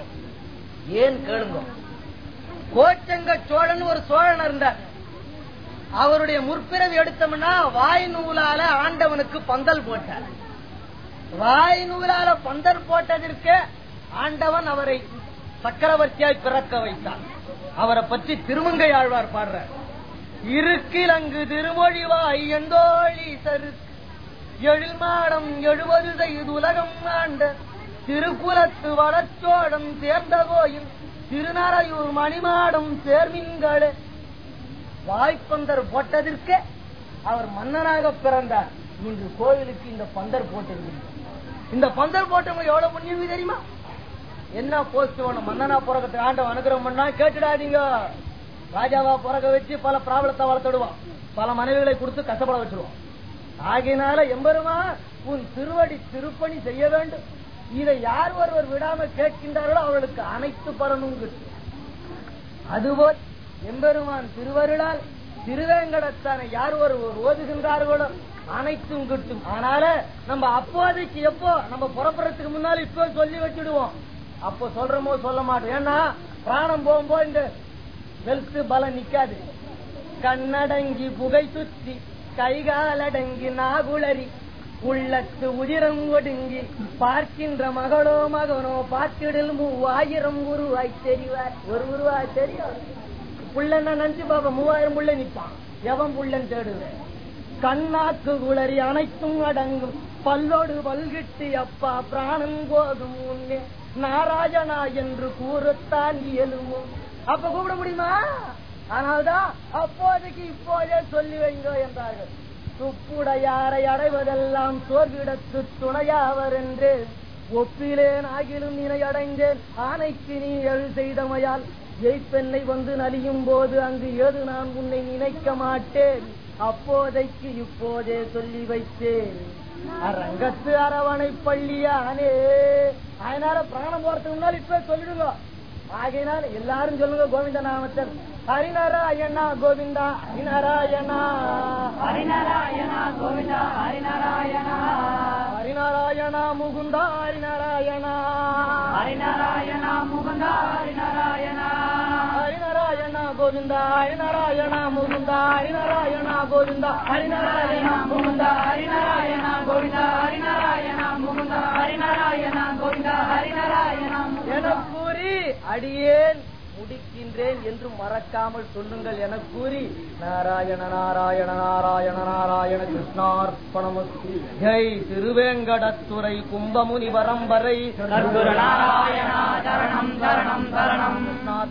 ஏன் கேளுங்க கோச்சங்க சோழன் ஒரு சோழன் இருந்தார் அவருடைய முற்பிறவி எடுத்தோம்னா வாய் நூலால ஆண்டவனுக்கு பந்தல் போட்டார் வாய் நூலால பந்தல் போட்டதற்கு ஆண்டவன் அவரை சக்கரவர்த்தியாய் பிறக்க வைத்தார் அவரை பற்றி திருமங்கை ஆழ்வார் பாடுறார் இருக்கில் அங்கு திருமொழிவாய் எந்தோழி சருக்கு எழில் மாடம் எழுபது செய்து உலகம் ஆண்ட திருக்குலத்து வளச்சோடம் சேர்ந்த கோயில் திருநறையூர் மணிமாடம் சேர்மின்களே வாய்ப்பந்தர் போட்டதற்கு அவர் மன்னனாக பிறந்தார் இன்று கோவிலுக்கு இந்த பந்தர் போட்டிருக்கிறார் இந்த பந்தர் போட்டவங்க எவ்வளவு புண்ணியம் தெரியுமா என்ன போஸ்ட் வேணும் மன்னனா பிறகு ஆண்டவன் அனுகிரகம் பண்ணா கேட்டுடாதீங்க ராஜாவா பிறக்க வச்சு பல பிராபலத்தை வளர்த்துடுவான் பல மனைவிகளை கொடுத்து கஷ்டப்பட வச்சிருவான் ஆகையினால எம்பெருமா உன் திருவடி திருப்பணி செய்ய வேண்டும் இதை யார் ஒருவர் விடாம கேட்கின்றார்களோ அவர்களுக்கு அனைத்து பலனும் கிட்டும் அதுபோல் எம்பெருமான் திருவருளால் திருவேங்கடத்தானை யார் ஒருவர் ஓதுகின்றார்களோ அனைத்தும் கிட்டும் அதனால நம்ம அப்போதைக்கு எப்போ நம்ம புறப்படுறதுக்கு முன்னால இப்போ சொல்லி வச்சுடுவோம் அப்போ சொல்றோமோ சொல்ல மாட்டோம் ஏன்னா பிராணம் போகும்போது இந்த வெல்த்து பலம் நிக்காது கண்ணடங்கி புகை சுற்றி கைகாலடங்கி நாகுளறி உள்ளத்து உதிரம் ஒடுங்கி பார்க்கின்ற மகளோ மகனோ பார்த்திடல் மூவாயிரம் உருவாய் தெரிவார் ஒரு உருவாய் தெரியும் புள்ளன்னா நினைச்சு பாப்பா மூவாயிரம் புள்ள நிப்பான் எவன் புள்ளன் தேடுவேன் கண்ணாக்கு குளறி அனைத்தும் அடங்கும் பல்லோடு பல்கிட்டு அப்பா பிராணம் போதும் முன்னே நாராயணா என்று கூறத்தான் இயலுமோ அப்ப கூப்பிட முடியுமா ஆனால்தான் அப்போதைக்கு இப்போதே சொல்லி வைங்கோ என்றார்கள் துப்புடையாரை அடைவதெல்லாம் சோர்விடத்து துணையாவர் என்று ஒப்பிலேன் ஆகிலும் நினை அடைந்தேன் ஆனைக்கு நீ எழு செய்தமையால் எய்ப்பெண்ணை வந்து நலியும் போது அங்கு ஏது நான் உன்னை நினைக்க மாட்டேன் அப்போதைக்கு இப்போதே சொல்லி வைத்தேன் அரங்கத்து அரவணை பள்ளியானே அதனால பிராணம் போறதுக்கு முன்னால் இப்ப சொல்லிடுங்க ஆகையினால் எல்லாரும் சொல்லுங்க கோவிந்த நாமத்தர் ஹரிநாராயணா கோவிந்தா ஹரிநாராயணா ஹரிநாராயணா கோவிந்தா ஹரிநாராயணா ஹரிநாராயணா முகுந்தா ஹரிநாராயணா ஹரிநாராயணா முகுந்தா ஹரிநாராயணா ஹரிநாராயணா கோவிந்தா ஹரிநாராயணா முகுந்தா ஹரிநாராயணா கோவிந்தா ஹரிநாராயணா முகுந்தா ஹரிநாராயணா கோவிந்தா ஹரிநாராயணா முகுந்தா ஹரிநாராயணா கோவிந்தா ஹரிநாராயணா என கூறி அடியேன் முடிக்கின்றேன் என்று மறக்காமல் சொல்லுங்கள் என கூறி நாராயண நாராயண நாராயண நாராயண கிருஷ்ணார்ப்பணமஸ்து ஜெய் திருவேங்கடத்துறை கும்பமுனி பரம்பரை கர்ப்புர நாராயணா சரணம் சரணம் சரணம் கிருஷ்ணா